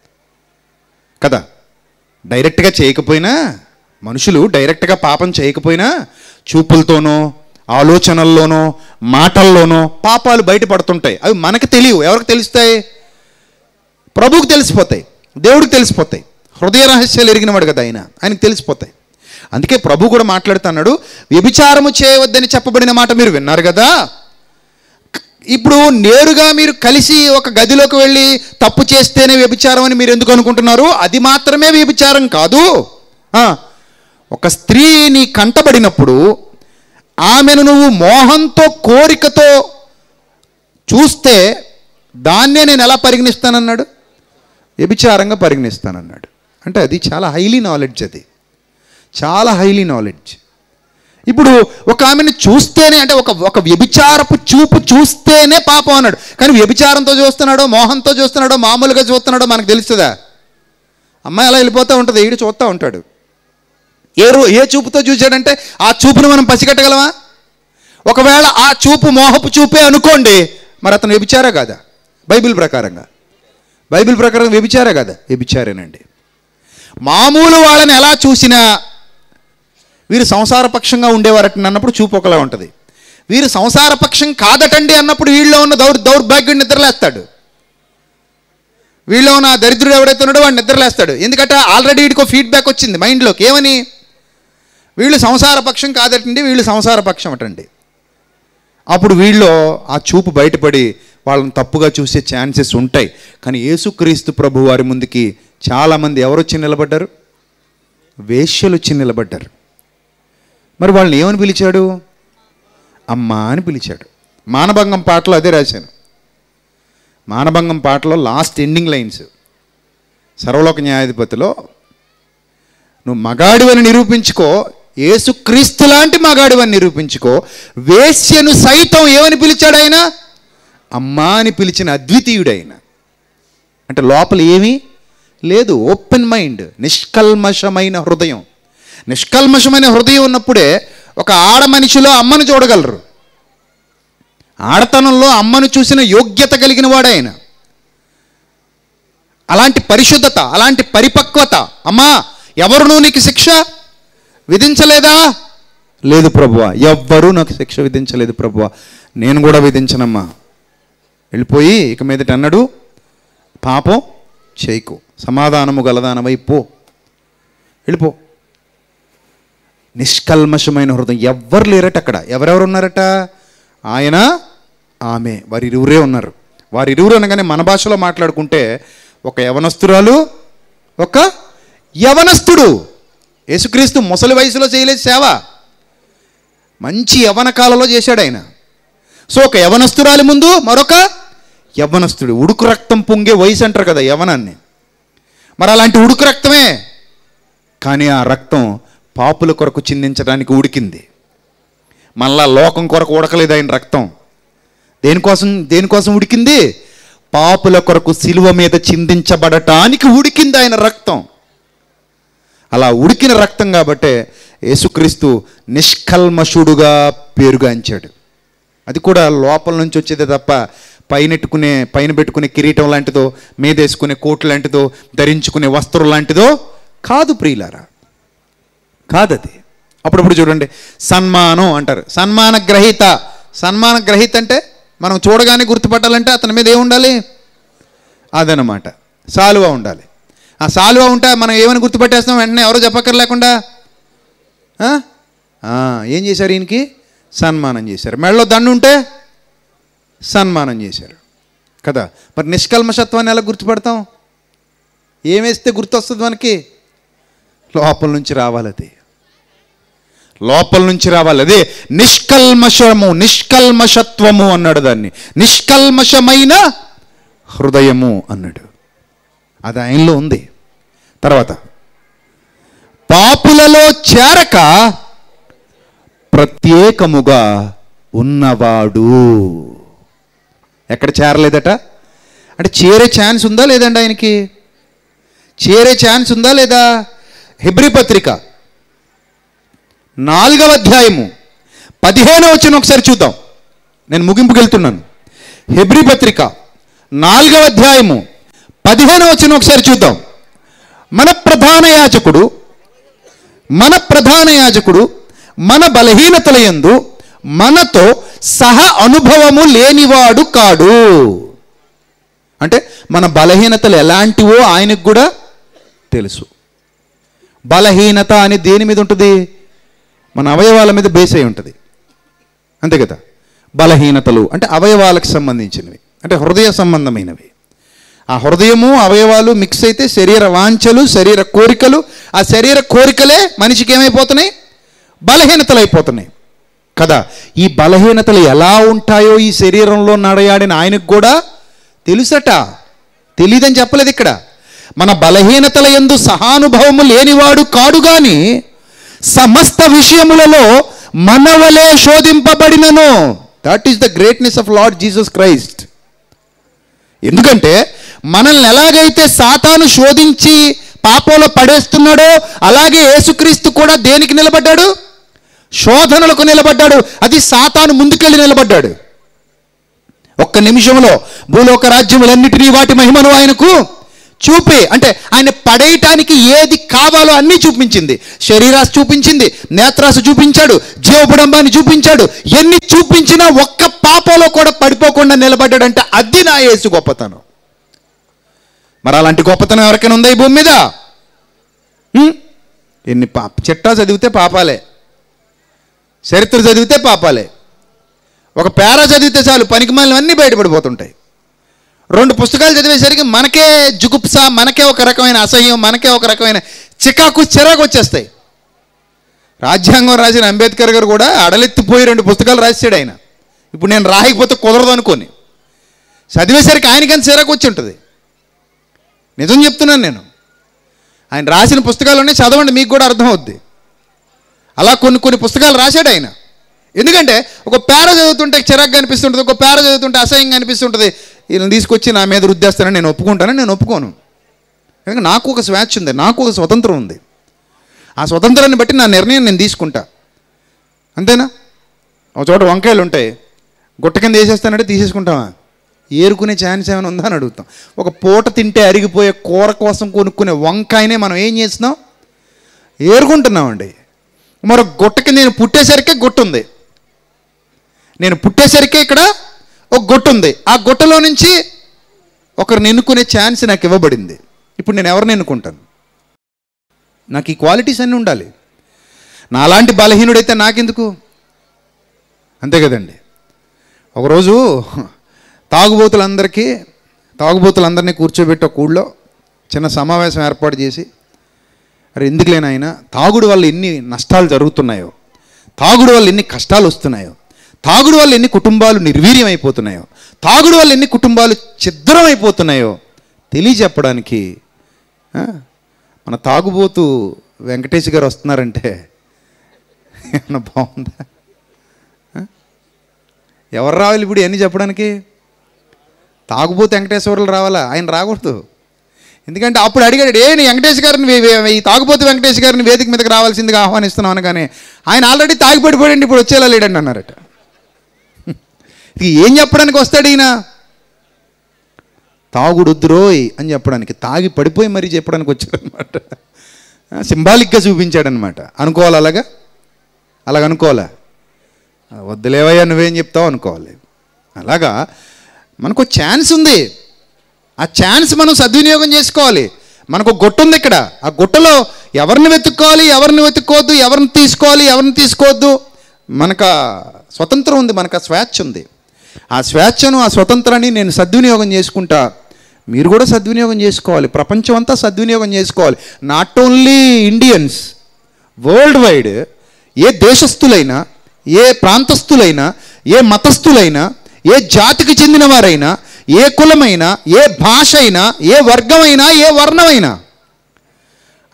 కదా డైరెక్ట్గా చేయకపోయినా మనుషులు డైరెక్ట్గా పాపం చేయకపోయినా చూపులతోనో ఆలోచనల్లోనో మాటల్లోనో పాపాలు బయటపడుతుంటాయి అవి మనకు తెలియవు ఎవరికి తెలుస్తాయి ప్రభువుకు తెలిసిపోతాయి దేవుడికి తెలిసిపోతాయి హృదయ రహస్యాలు ఎరిగినవాడు కదా ఆయన ఆయనకు తెలిసిపోతాయి అందుకే ప్రభు కూడా మాట్లాడుతున్నాడు వ్యభిచారము చేయవద్దని చెప్పబడిన మాట మీరు విన్నారు కదా ఇప్పుడు నేరుగా మీరు కలిసి ఒక గదిలోకి వెళ్ళి తప్పు చేస్తేనే వ్యభిచారం అని మీరు ఎందుకు అనుకుంటున్నారు అది మాత్రమే వ్యభిచారం కాదు ఆ, ఒక స్త్రీ నీ కంటబడినప్పుడు ఆమెను నువ్వు మోహంతో కోరికతో చూస్తే దాన్నే నేను ఎలా పరిగణిస్తానన్నాడు వ్యభిచారంగా పరిగణిస్తానన్నాడు అంటే అది చాలా హైలీ నాలెడ్జ్ అది చాలా హైలీ నాలెడ్జ్ ఇప్పుడు ఒక ఆమెను చూస్తేనే అంటే ఒక ఒక వ్యభిచారపు చూపు చూస్తేనే పాపం అన్నాడు కానీ వ్యభిచారంతో చూస్తున్నాడో మోహంతో చూస్తున్నాడో మామూలుగా చూస్తున్నాడో మనకు తెలుస్తుందా అమ్మాయి అలా వెళ్ళిపోతూ ఉంటుంది ఈడు చూస్తూ ఉంటాడు ఏ రో ఏ చూపుతో చూశాడంటే ఆ చూపును మనం పసిగట్టగలమా ఒకవేళ ఆ చూపు మోహపు చూపే అనుకోండి మరి అతను వ్యభిచారా కాదా బైబిల్ ప్రకారంగా బైబిల్ ప్రకారం వ్యభిచారా కదా వ్యభిచారేనండి మామూలు వాళ్ళని ఎలా చూసినా వీరు సంసారపక్షంగా ఉండేవారట అన్నప్పుడు చూపు ఒకలా ఉంటుంది వీరు సంసారపక్షం కాదటండి అన్నప్పుడు వీళ్ళలో ఉన్న దౌర్ దౌర్భాగ్యుడు నిద్రలేస్తాడు వీళ్ళలో ఉన్న ఆ దరిద్రుడు ఎవడైతే ఉన్నాడో వాడు నిద్రలేస్తాడు ఎందుకంటే ఆల్రెడీ వీడికి ఫీడ్బ్యాక్ వచ్చింది మైండ్లోకి ఏమని వీళ్ళు సంసార పక్షం కాదటండి వీళ్ళు సంసార పక్షం అటండి అప్పుడు వీళ్ళు ఆ చూపు బయటపడి వాళ్ళని తప్పుగా చూసే ఛాన్సెస్ ఉంటాయి కానీ యేసుక్రీస్తు ప్రభు వారి ముందుకి చాలామంది ఎవరు వచ్చి నిలబడ్డారు వేశ్యలు వచ్చి నిలబడ్డారు మరి వాళ్ళని ఏమని పిలిచాడు అమ్మా అని పిలిచాడు మానభంగం పాటలో అదే రాశాను మానభంగం పాటలో లాస్ట్ ఎండింగ్ లైన్స్ సర్వలోక న్యాయాధిపతిలో నువ్వు మగాడివని నిరూపించుకో ఏసుక్రీస్తు లాంటి మగాడివని నిరూపించుకో వేశ్యను సైతం ఏమని పిలిచాడు ఆయన అమ్మా అని పిలిచిన అద్వితీయుడైన అంటే లోపల ఏమీ లేదు ఓపెన్ మైండ్ నిష్కల్మషమైన హృదయం నిష్కల్మషమైన హృదయం ఉన్నప్పుడే ఒక ఆడ మనిషిలో అమ్మను చూడగలరు ఆడతనంలో అమ్మను చూసిన యోగ్యత కలిగిన వాడాయన అలాంటి పరిశుద్ధత అలాంటి పరిపక్వత అమ్మా ఎవరునూ నీకు శిక్ష విధించలేదా లేదు ప్రభువా ఎవ్వరూ నాకు శిక్ష విధించలేదు ప్రభువా నేను కూడా విధించనమ్మా వెళ్ళిపోయి ఇక మీదట అన్నాడు పాపం చేయకు సమాధానము గలదానమై పో వెళ్ళిపో నిష్కల్మషమైన హృదయం ఎవ్వరు లేరట అక్కడ ఎవరెవరు ఉన్నారట ఆయన ఆమె వారి ఇరువురే ఉన్నారు వారి ఇరువురు అనగానే మన భాషలో మాట్లాడుకుంటే ఒక యవనస్తురాలు ఒక యవనస్తుడు యేసుక్రీస్తు ముసలి వయసులో చేయలేదు సేవ మంచి యవన కాలంలో చేశాడు ఆయన సో ఒక యవనస్తురాలి ముందు మరొక యవ్వనస్తుడు ఉడుకు రక్తం పొంగే వయసు అంటారు కదా యవనాన్ని మరి అలాంటి ఉడుకు రక్తమే కానీ ఆ రక్తం పాపుల కొరకు చిందించడానికి ఉడికింది మళ్ళా లోకం కొరకు ఉడకలేదు ఆయన రక్తం దేనికోసం దేనికోసం ఉడికింది పాపుల కొరకు సిలువ మీద చిందించబడటానికి ఉడికింది ఆయన రక్తం అలా ఉడికిన రక్తం కాబట్టే యేసుక్రీస్తు నిష్కల్మషుడుగా పేరుగాంచాడు అది కూడా లోపల నుంచి వచ్చేదే తప్ప పైనెట్టుకునే పైన పెట్టుకునే కిరీటం లాంటిదో మీదేసుకునే కోటు లాంటిదో ధరించుకునే వస్త్రం లాంటిదో కాదు ప్రియులారా కాదది అప్పుడప్పుడు చూడండి సన్మానం అంటారు సన్మాన గ్రహీత సన్మాన గ్రహీత అంటే మనం చూడగానే గుర్తుపట్టాలంటే అతని మీద ఏముండాలి అదనమాట సాలువా ఉండాలి ఆ సాలువా ఉంటే మనం ఏమని గుర్తుపట్టేస్తాం వెంటనే ఎవరో చెప్పక్కర్లేకుండా ఆ? ఆ, ఏం చేశారు ఈయనకి సన్మానం చేశారు మెడలో దండు ఉంటే సన్మానం చేశారు కదా మరి నిష్కల్మషత్వాన్ని ఎలా గుర్తుపడతాం ఏమేస్తే గుర్తొస్తుంది మనకి లోపల నుంచి రావాలి అది లోపల నుంచి రావాలి అదే నిష్కల్మషము నిష్కల్మషత్వము అన్నాడు దాన్ని నిష్కల్మషమైన హృదయము అన్నాడు అది ఆయనలో ఉంది తర్వాత పాపులలో చేరక ప్రత్యేకముగా ఉన్నవాడు ఎక్కడ చేరలేదట అంటే చేరే ఛాన్స్ ఉందా లేదండి ఆయనకి చేరే ఛాన్స్ ఉందా లేదా హెబ్రి పత్రిక నాలుగవ అధ్యాయము పదిహేను వచ్చిన ఒకసారి చూద్దాం నేను ముగింపుకి వెళ్తున్నాను హెబ్రి పత్రిక నాలుగవ అధ్యాయము పదిహేను వచ్చిన ఒకసారి చూద్దాం మన ప్రధాన యాజకుడు మన ప్రధాన యాజకుడు మన బలహీనతల యందు మనతో సహ అనుభవము లేనివాడు కాడు అంటే మన బలహీనతలు ఎలాంటివో ఆయనకు కూడా తెలుసు బలహీనత అని దేని మీద ఉంటుంది మన అవయవాల మీద బేస్ అయి ఉంటుంది అంతే కదా బలహీనతలు అంటే అవయవాలకు సంబంధించినవి అంటే హృదయ సంబంధమైనవి ఆ హృదయము అవయవాలు మిక్స్ అయితే శరీర వాంఛలు శరీర కోరికలు ఆ శరీర కోరికలే మనిషికి ఏమైపోతున్నాయి బలహీనతలు అయిపోతున్నాయి కదా ఈ బలహీనతలు ఎలా ఉంటాయో ఈ శరీరంలో నడయాడిన ఆయనకు కూడా తెలుసట తెలియదని చెప్పలేదు ఇక్కడ మన బలహీనతల ఎందు సహానుభవము లేనివాడు కాడు గాని సమస్త విషయములలో మనవలే శోధింపబడినను that is the greatness of lord Jesus Christ ఎందుకంటే మనల్ని ఎలాగైతే సాతాను శోధించి పాపంలో పడేస్తున్నాడో అలాగే యేసుక్రీస్తు కూడా దేనికి నిలబడ్డాడు శోధనలకు నిలబడ్డాడు అది సాతాను ముందుకెళ్ళి నిలబడ్డాడు ఒక్క నిమిషంలో భూలోక రాజ్యములన్నిటినీ వాటి మహిమను ఆయనకు చూపి అంటే ఆయన పడేయటానికి ఏది కావాలో అన్నీ చూపించింది శరీరాశ చూపించింది నేత్రాశ చూపించాడు జీవబుడంబాన్ని చూపించాడు ఎన్ని చూపించినా ఒక్క పాపంలో కూడా పడిపోకుండా నిలబడ్డాడంటే అది నా యేసు గొప్పతనం మరి అలాంటి గొప్పతనం ఎవరికైనా ఉందా ఈ భూమి మీద హ్మ్? ఎన్ని పాప చిట్టా చదివితే పాపాలే చరిత్ర చదివితే పాపాలే ఒక పేరా చదివితే చాలు పనికిమాలిన అన్నీ బయటపడిపోతుంటాయి రెండు పుస్తకాలు చదివేసరికి మనకే జుగుప్స మనకే ఒక రకమైన అసహ్యం మనకే ఒక రకమైన చికాకు చిరాకు వచ్చేస్తాయి రాజ్యాంగం రాసిన అంబేద్కర్ గారు కూడా అడలెత్తిపోయి రెండు పుస్తకాలు రాసాడు ఆయన ఇప్పుడు నేను రాయకపోతే కుదరదు అనుకోని చదివేసరికి ఆయనకంత చిరాకు వచ్చి ఉంటుంది నిజం చెప్తున్నాను నేను ఆయన రాసిన పుస్తకాలన్నీ చదవండి మీకు కూడా అర్థమవుద్ది అలా కొన్ని కొన్ని పుస్తకాలు రాశాడు ఆయన ఎందుకంటే ఒక పేర చదువుతుంటే చిరాగ్గా అనిపిస్తుంటుంది ఒక పేర చదువుతుంటే అసహ్యంగా అనిపిస్తుంటుంది వీళ్ళని తీసుకొచ్చి నా మీద రుద్దేస్తానని నేను ఒప్పుకుంటానని నేను ఒప్పుకోను ఎందుకంటే నాకు ఒక స్వేచ్ఛ ఉంది నాకు ఒక స్వతంత్రం ఉంది ఆ స్వతంత్రాన్ని బట్టి నా నిర్ణయం నేను తీసుకుంటా అంతేనా ఒక చోట వంకాయలు ఉంటాయి గుట్ట కింద వేసేస్తానంటే తీసేసుకుంటావా ఏరుకునే ఛాన్స్ ఏమైనా ఉందా అని అడుగుతాం ఒక పూట తింటే అరిగిపోయే కూర కోసం కొనుక్కునే వంకాయనే మనం ఏం చేస్తున్నాం ఏరుకుంటున్నామండి మరో గుట్టకి నేను పుట్టేసరికే గుట్ట ఉంది నేను పుట్టేసరికే ఇక్కడ ఒక గుట్ట ఉంది ఆ గుట్టలో నుంచి ఒకరిని ఎన్నుకునే ఛాన్స్ నాకు ఇవ్వబడింది ఇప్పుడు నేను ఎవరిని ఎన్నుకుంటాను నాకు ఈ క్వాలిటీస్ అన్నీ ఉండాలి నాలాంటి బలహీనుడైతే నాకెందుకు అంతే కదండి ఒకరోజు తాగుబోతులందరికీ తాగుబోతులందరినీ కూర్చోబెట్టి ఒక ఊళ్ళో చిన్న సమావేశం ఏర్పాటు చేసి అరే ఎందుకులేనా ఆయన తాగుడు వల్ల ఎన్ని నష్టాలు జరుగుతున్నాయో తాగుడు వల్ల ఎన్ని కష్టాలు వస్తున్నాయో తాగుడు వల్ల ఎన్ని కుటుంబాలు నిర్వీర్యం అయిపోతున్నాయో తాగుడు వల్ల ఎన్ని కుటుంబాలు ఛిద్రం అయిపోతున్నాయో తెలియజెప్పడానికి ఆ, మన తాగుబోతు వెంకటేష్ గారు వస్తున్నారంటే ఏమన్నా బాగుందా ఆ? ఎవరు రావాలి ఇప్పుడు ఇవన్నీ చెప్పడానికి తాగుబోతు వెంకటేశ్వర్లు రావాలా ఆయన రాకూడదు ఎందుకంటే అప్పుడు అడిగాడు ఏ నీ వెంకటేష్ గారిని వే- వే- ఈ తాగుబోతు వెంకటేష్ గారిని వేదిక మీదకి రావాల్సిందిగా ఆహ్వానిస్తున్నాం అనగానే ఆయన ఆల్రెడీ తాగి పడిపోయాడండి ఇప్పుడు వచ్చేలా లేడండి అన్నారట ఇది ఏం చెప్పడానికి వస్తాడు ఈయన తాగుడొద్దురోయ్ అని చెప్పడానికి తాగి పడిపోయి మరీ చెప్పడానికి వచ్చాడనమాట సింబాలిక్గా చూపించాడనమాట అనుకోవాలి అలాగా అలాగ అనుకోవాలా వద్దులేవయ్యా నువ్వేం చెప్తావు అనుకోవాలి అలాగా మనకు ఛాన్స్ ఉంది ఆ ఛాన్స్ మనం సద్వినియోగం చేసుకోవాలి మనకు ఒక గుట్ట ఉంది ఇక్కడ ఆ గుట్టలో ఎవరిని వెతుక్కోవాలి ఎవరిని వెతుక్కోవద్దు ఎవరిని తీసుకోవాలి ఎవరిని తీసుకోవద్దు మనకు ఆ స్వతంత్రం ఉంది మనకు ఆ స్వేచ్ఛ ఉంది ఆ స్వేచ్ఛను ఆ స్వతంత్రాన్ని నేను సద్వినియోగం చేసుకుంటా మీరు కూడా సద్వినియోగం చేసుకోవాలి ప్రపంచం అంతా సద్వినియోగం చేసుకోవాలి not only Indians world wide ఏ దేశస్థులైనా ఏ ప్రాంతస్థులైనా ఏ మతస్థులైనా ఏ జాతికి చెందిన వారైనా ఏ కులమైనా ఏ భాష అయినా ఏ వర్గమైనా ఏ వర్ణమైనా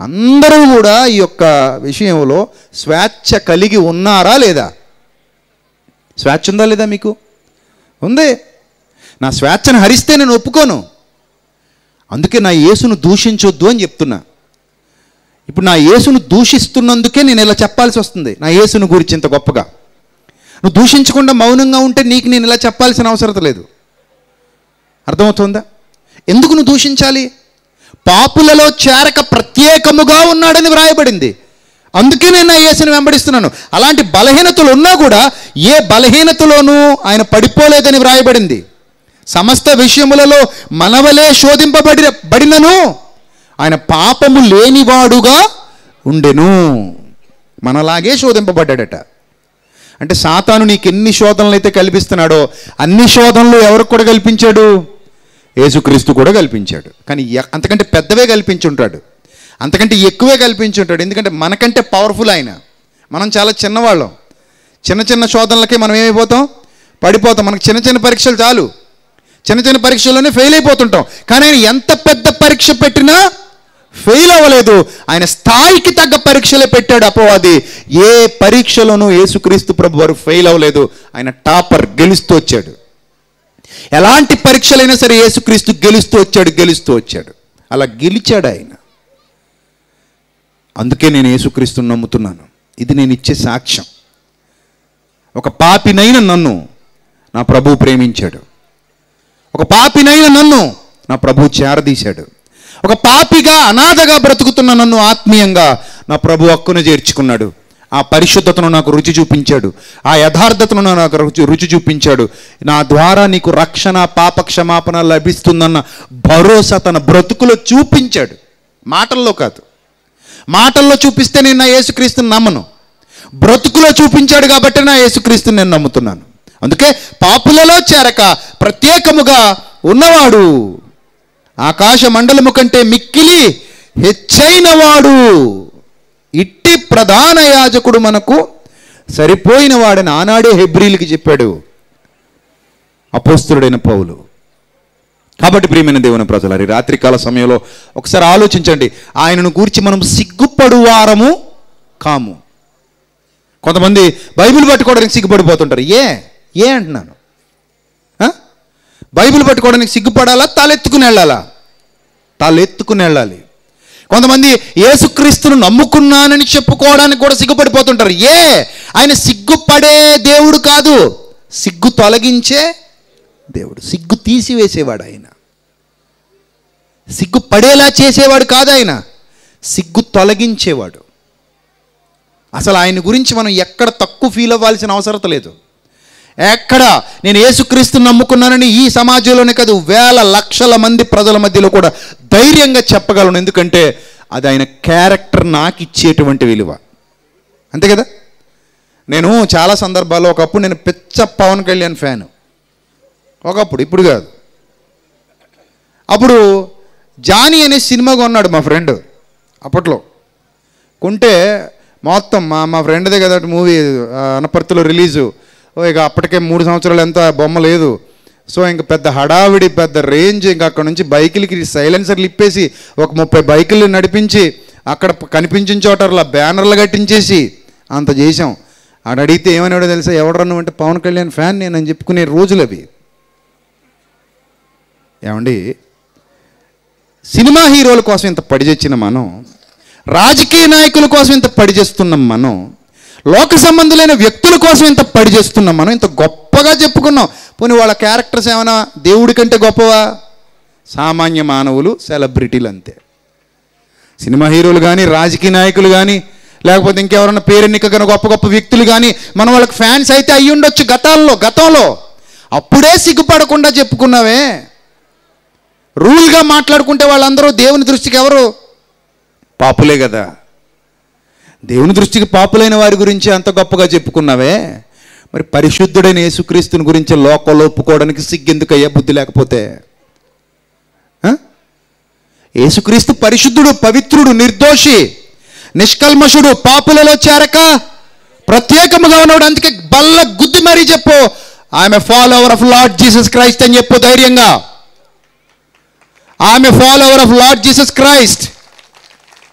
అందరూ కూడా ఈ యొక్క విషయంలో స్వేచ్ఛ కలిగి ఉన్నారా లేదా స్వేచ్ఛ ఉందా లేదా మీకు ఉంది నా స్వేచ్ఛను హరిస్తే నేను ఒప్పుకోను అందుకే నా యేసును దూషించొద్దు అని చెప్తున్నా ఇప్పుడు నా యేసును దూషిస్తున్నందుకే నేను ఇలా చెప్పాల్సి వస్తుంది నా యేసును గురించి ఇంత గొప్పగా నువ్వు దూషించకుండా మౌనంగా ఉంటే నీకు నేను ఇలా చెప్పాల్సిన అవసరం లేదు అర్థమవుతుందా ఎందుకు నువ్వు దూషించాలి పాపులలో చేరక ప్రత్యేకముగా ఉన్నాడని వ్రాయబడింది అందుకే నేను నా యేసుని వెంబడిస్తున్నాను అలాంటి బలహీనతలు ఉన్నా కూడా ఏ బలహీనతలోనూ ఆయన పడిపోలేదని వ్రాయబడింది సమస్త విషయములలో మనవలే శోధింపబడి బడినను ఆయన పాపము లేనివాడుగా ఉండెను మనలాగే శోధింపబడ్డాడట అంటే సాతాను నీకు ఎన్ని శోధనలు అయితే కల్పిస్తున్నాడో అన్ని శోధనలు ఎవరికి కూడా కల్పించాడు యేసుక్రీస్తు కూడా కల్పించాడు కానీ ఎ- అంతకంటే పెద్దవే కల్పించుంటాడు అంతకంటే ఎక్కువే కల్పించుంటాడు ఎందుకంటే మనకంటే పవర్ఫుల్ ఆయన మనం చాలా చిన్నవాళ్ళం చిన్న చిన్న శోధనలకి మనం ఏమైపోతాం పడిపోతాం మనకు చిన్న చిన్న పరీక్షలు చాలు చిన్న చిన్న పరీక్షల్లోనే ఫెయిల్ అయిపోతుంటాం కానీ ఆయన ఎంత పెద్ద పరీక్ష పెట్టినా ఫెయిల్ అవ్వలేదు ఆయన స్థాయికి తగ్గ పరీక్షలే పెట్టాడు అపవాది ఏ పరీక్షలోనూ యేసుక్రీస్తు ప్రభు వారు ఫెయిల్ అవ్వలేదు ఆయన టాపర్ గెలుస్తూ వచ్చాడు ఎలాంటి పరీక్షలైనా సరే యేసుక్రీస్తు గెలుస్తూ వచ్చాడు గెలుస్తూ వచ్చాడు అలా గెలిచాడు ఆయన అందుకే నేను యేసుక్రీస్తుని నమ్ముతున్నాను ఇది నేను ఇచ్చే సాక్ష్యం ఒక పాపినైన నన్ను నా ప్రభు ప్రేమించాడు ఒక పాపినైన నన్ను నా ప్రభు చేరదీశాడు ఒక పాపిగా అనాథగా బ్రతుకుతున్న నన్ను ఆత్మీయంగా నా ప్రభు హక్కున చేర్చుకున్నాడు ఆ పరిశుద్ధతను నాకు రుచి చూపించాడు ఆ యథార్థతను నాకు రుచి రుచి చూపించాడు నా ద్వారా నీకు రక్షణ పాప క్షమాపణ లభిస్తుందన్న భరోసా తన బ్రతుకులో చూపించాడు మాటల్లో కాదు మాటల్లో చూపిస్తే నేను నా యేసుక్రీస్తుని నమ్మను బ్రతుకులో చూపించాడు కాబట్టి నా యేసుక్రీస్తుని నేను నమ్ముతున్నాను అందుకే పాపులలో చేరక ప్రత్యేకముగా ఉన్నవాడు ఆకాశ మండలము కంటే మిక్కిలి హెచ్చైన వాడు ఇట్టి ప్రధాన యాజకుడు మనకు సరిపోయిన వాడని ఆనాడే హెబ్రిల్కి చెప్పాడు అపోస్తుడైన పౌలు కాబట్టి ప్రియమైన దేవుని ప్రజలారి రాత్రికాల సమయంలో ఒకసారి ఆలోచించండి ఆయనను గూర్చి మనం సిగ్గుపడువారము కాము కొంతమంది బైబిల్ పట్టుకోవడానికి సిగ్గుపడిపోతుంటారు ఏ ఏ అంటున్నాను ఆ? బైబిల్ పట్టుకోవడానికి సిగ్గుపడాలా తలెత్తుకుని వెళ్ళాలా తలెత్తుకుని వెళ్ళాలి కొంతమంది యేసుక్రీస్తును నమ్ముకున్నానని చెప్పుకోవడానికి కూడా సిగ్గుపడిపోతుంటారు ఏ ఆయన సిగ్గుపడే దేవుడు కాదు సిగ్గు తొలగించే దేవుడు సిగ్గు తీసివేసేవాడు ఆయన సిగ్గు పడేలా చేసేవాడు కాదు ఆయన సిగ్గు తొలగించేవాడు అసలు ఆయన గురించి మనం ఎక్కడ తక్కువ ఫీల్ అవ్వాల్సిన అవసరం లేదు ఎక్కడ నేను యేసుక్రీస్తుని నమ్ముకున్నానని ఈ సమాజంలోనే కాదు వేల లక్షల మంది ప్రజల మధ్యలో కూడా ధైర్యంగా చెప్పగలను ఎందుకంటే అది ఆయన క్యారెక్టర్ నాకు ఇచ్చేటువంటి విలువ అంతే కదా నేను చాలా సందర్భాల్లో ఒకప్పుడు నేను పిచ్చ పవన్ కళ్యాణ్ ఫ్యాను ఒకప్పుడు ఇప్పుడు కాదు అప్పుడు జానీ అనే సినిమా కొన్నాడు మా ఫ్రెండ్ అప్పట్లో కొంటే మొత్తం మా మా ఫ్రెండ్దే కదా మూవీ అనపర్తిలో రిలీజు ఓ ఇక అప్పటికే మూడు సంవత్సరాలు ఎంత బొమ్మ లేదు సో ఇంక పెద్ద హడావిడి పెద్ద రేంజ్ ఇంకా అక్కడ నుంచి బైకులకి సైలెన్సర్లు ఇప్పేసి ఒక ముప్పై బైకులు నడిపించి అక్కడ కనిపించిన చోటర్లా బ్యానర్లు కట్టించేసి అంత చేసాం ఆడ అడిగితే ఏమన్నాడో తెలుసా ఎవడరన్ను అంటే పవన్ కళ్యాణ్ ఫ్యాన్ నేనని చెప్పుకునే రోజులు అవి ఏమండి సినిమా హీరోల కోసం ఇంత పడిచెచ్చిన మనం రాజకీయ నాయకుల కోసం ఇంత పడిచేస్తున్నాం మనం లోక సంబంధులైన వ్యక్తుల కోసం ఇంత పడిచేస్తున్నాం మనం ఇంత గొప్పగా చెప్పుకున్నాం పోనీ వాళ్ళ క్యారెక్టర్స్ ఏమైనా దేవుడి కంటే గొప్పవా సామాన్య మానవులు సెలబ్రిటీలు అంతే సినిమా హీరోలు కానీ రాజకీయ నాయకులు కానీ లేకపోతే ఇంకెవరైనా పేరెన్నికగన గొప్ప గొప్ప వ్యక్తులు కానీ మన వాళ్ళకి ఫ్యాన్స్ అయితే అయ్యి ఉండొచ్చు గతాల్లో గతంలో అప్పుడే సిగ్గుపడకుండా చెప్పుకున్నావే రూల్గా మాట్లాడుకుంటే వాళ్ళందరూ దేవుని దృష్టికి ఎవరు పాపులే కదా దేవుని దృష్టికి పాపులైన వారి గురించి అంత గొప్పగా చెప్పుకున్నావే మరి పరిశుద్ధుడైన యేసుక్రీస్తుని గురించి లోకంలో ఒప్పుకోవడానికి సిగ్గెందుకయ్యా బుద్ధి లేకపోతే ఆ? యేసుక్రీస్తు పరిశుద్ధుడు పవిత్రుడు నిర్దోషి నిష్కల్మషుడు పాపులలో చేరక ప్రత్యేకముగా ఉన్నాడు అందుకే బల్ల గుద్ది మరీ చెప్పు ఆమె follower of lord Jesus Christ అని చెప్పు ధైర్యంగా ఆమె follower of lord Jesus Christ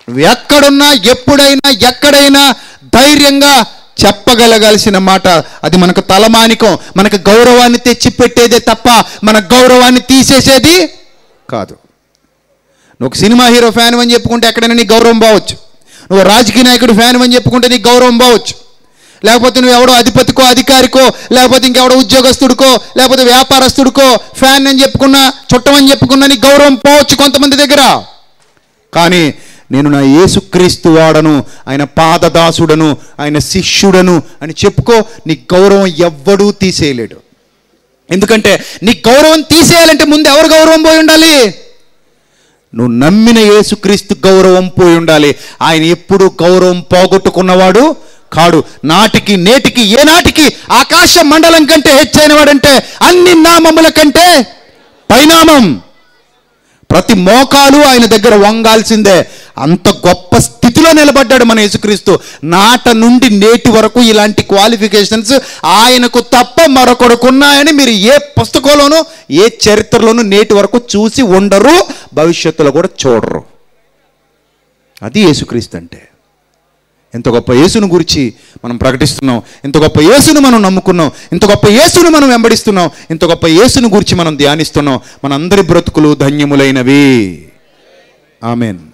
నువ్వు ఎక్కడున్నా ఎప్పుడైనా ఎక్కడైనా ధైర్యంగా చెప్పగలగాల్సిన మాట అది మనకు తలమానికం మనకు గౌరవాన్ని తెచ్చిపెట్టేదే తప్ప మన గౌరవాన్ని తీసేసేది కాదు నువ్వు ఒక సినిమా హీరో ఫ్యాన్ అని చెప్పుకుంటే ఎక్కడైనా నీ గౌరవం బావచ్చు నువ్వు రాజకీయ నాయకుడు ఫ్యాన్ అని చెప్పుకుంటే నీ గౌరవం బావచ్చు లేకపోతే నువ్వు ఎవడో అధిపతికో అధికారికో లేకపోతే ఇంకెవడో ఉద్యోగస్తుడికో లేకపోతే వ్యాపారస్తుడికో ఫ్యాన్ అని చెప్పుకున్నా చుట్టమని చెప్పుకున్నా నీ గౌరవం పోవచ్చు కొంతమంది దగ్గర కానీ నేను నా యేసుక్రీస్తు వాడను ఆయన పాదదాసుడను ఆయన శిష్యుడను అని చెప్పుకో నీ గౌరవం ఎవ్వడూ తీసేయలేడు ఎందుకంటే నీ గౌరవం తీసేయాలంటే ముందు ఎవరు గౌరవం పోయి ఉండాలి నువ్వు నమ్మిన యేసుక్రీస్తు గౌరవం పోయి ఉండాలి ఆయన ఎప్పుడు గౌరవం పోగొట్టుకున్నవాడు కాడు నాటికి నేటికి ఏ నాటికి ఆకాశ మండలం కంటే హెచ్చైన వాడంటే అన్ని నామముల కంటే పైనామం ప్రతి మోకాలు ఆయన దగ్గర వంగాల్సిందే అంత గొప్ప స్థితిలో నిలబడ్డాడు మన యేసుక్రీస్తు నాట నుండి నేటి వరకు ఇలాంటి క్వాలిఫికేషన్స్ ఆయనకు తప్ప మరొకడుకున్నాయని మీరు ఏ పుస్తకంలోనూ ఏ చరిత్రలోనూ నేటి వరకు చూసి ఉండరు భవిష్యత్తులో కూడా చూడరు అది యేసుక్రీస్తు అంటే ఎంత గొప్ప యేసును గురించి మనం ప్రకటిస్తున్నాం ఇంత గొప్ప యేసును మనం నమ్ముకున్నాం ఇంత గొప్ప యేసును మనం వెంబడిస్తున్నాం ఇంత గొప్ప యేసును గురించి మనం ధ్యానిస్తున్నాం మనందరి బ్రతుకులు ధన్యములైనవి ఆమెన్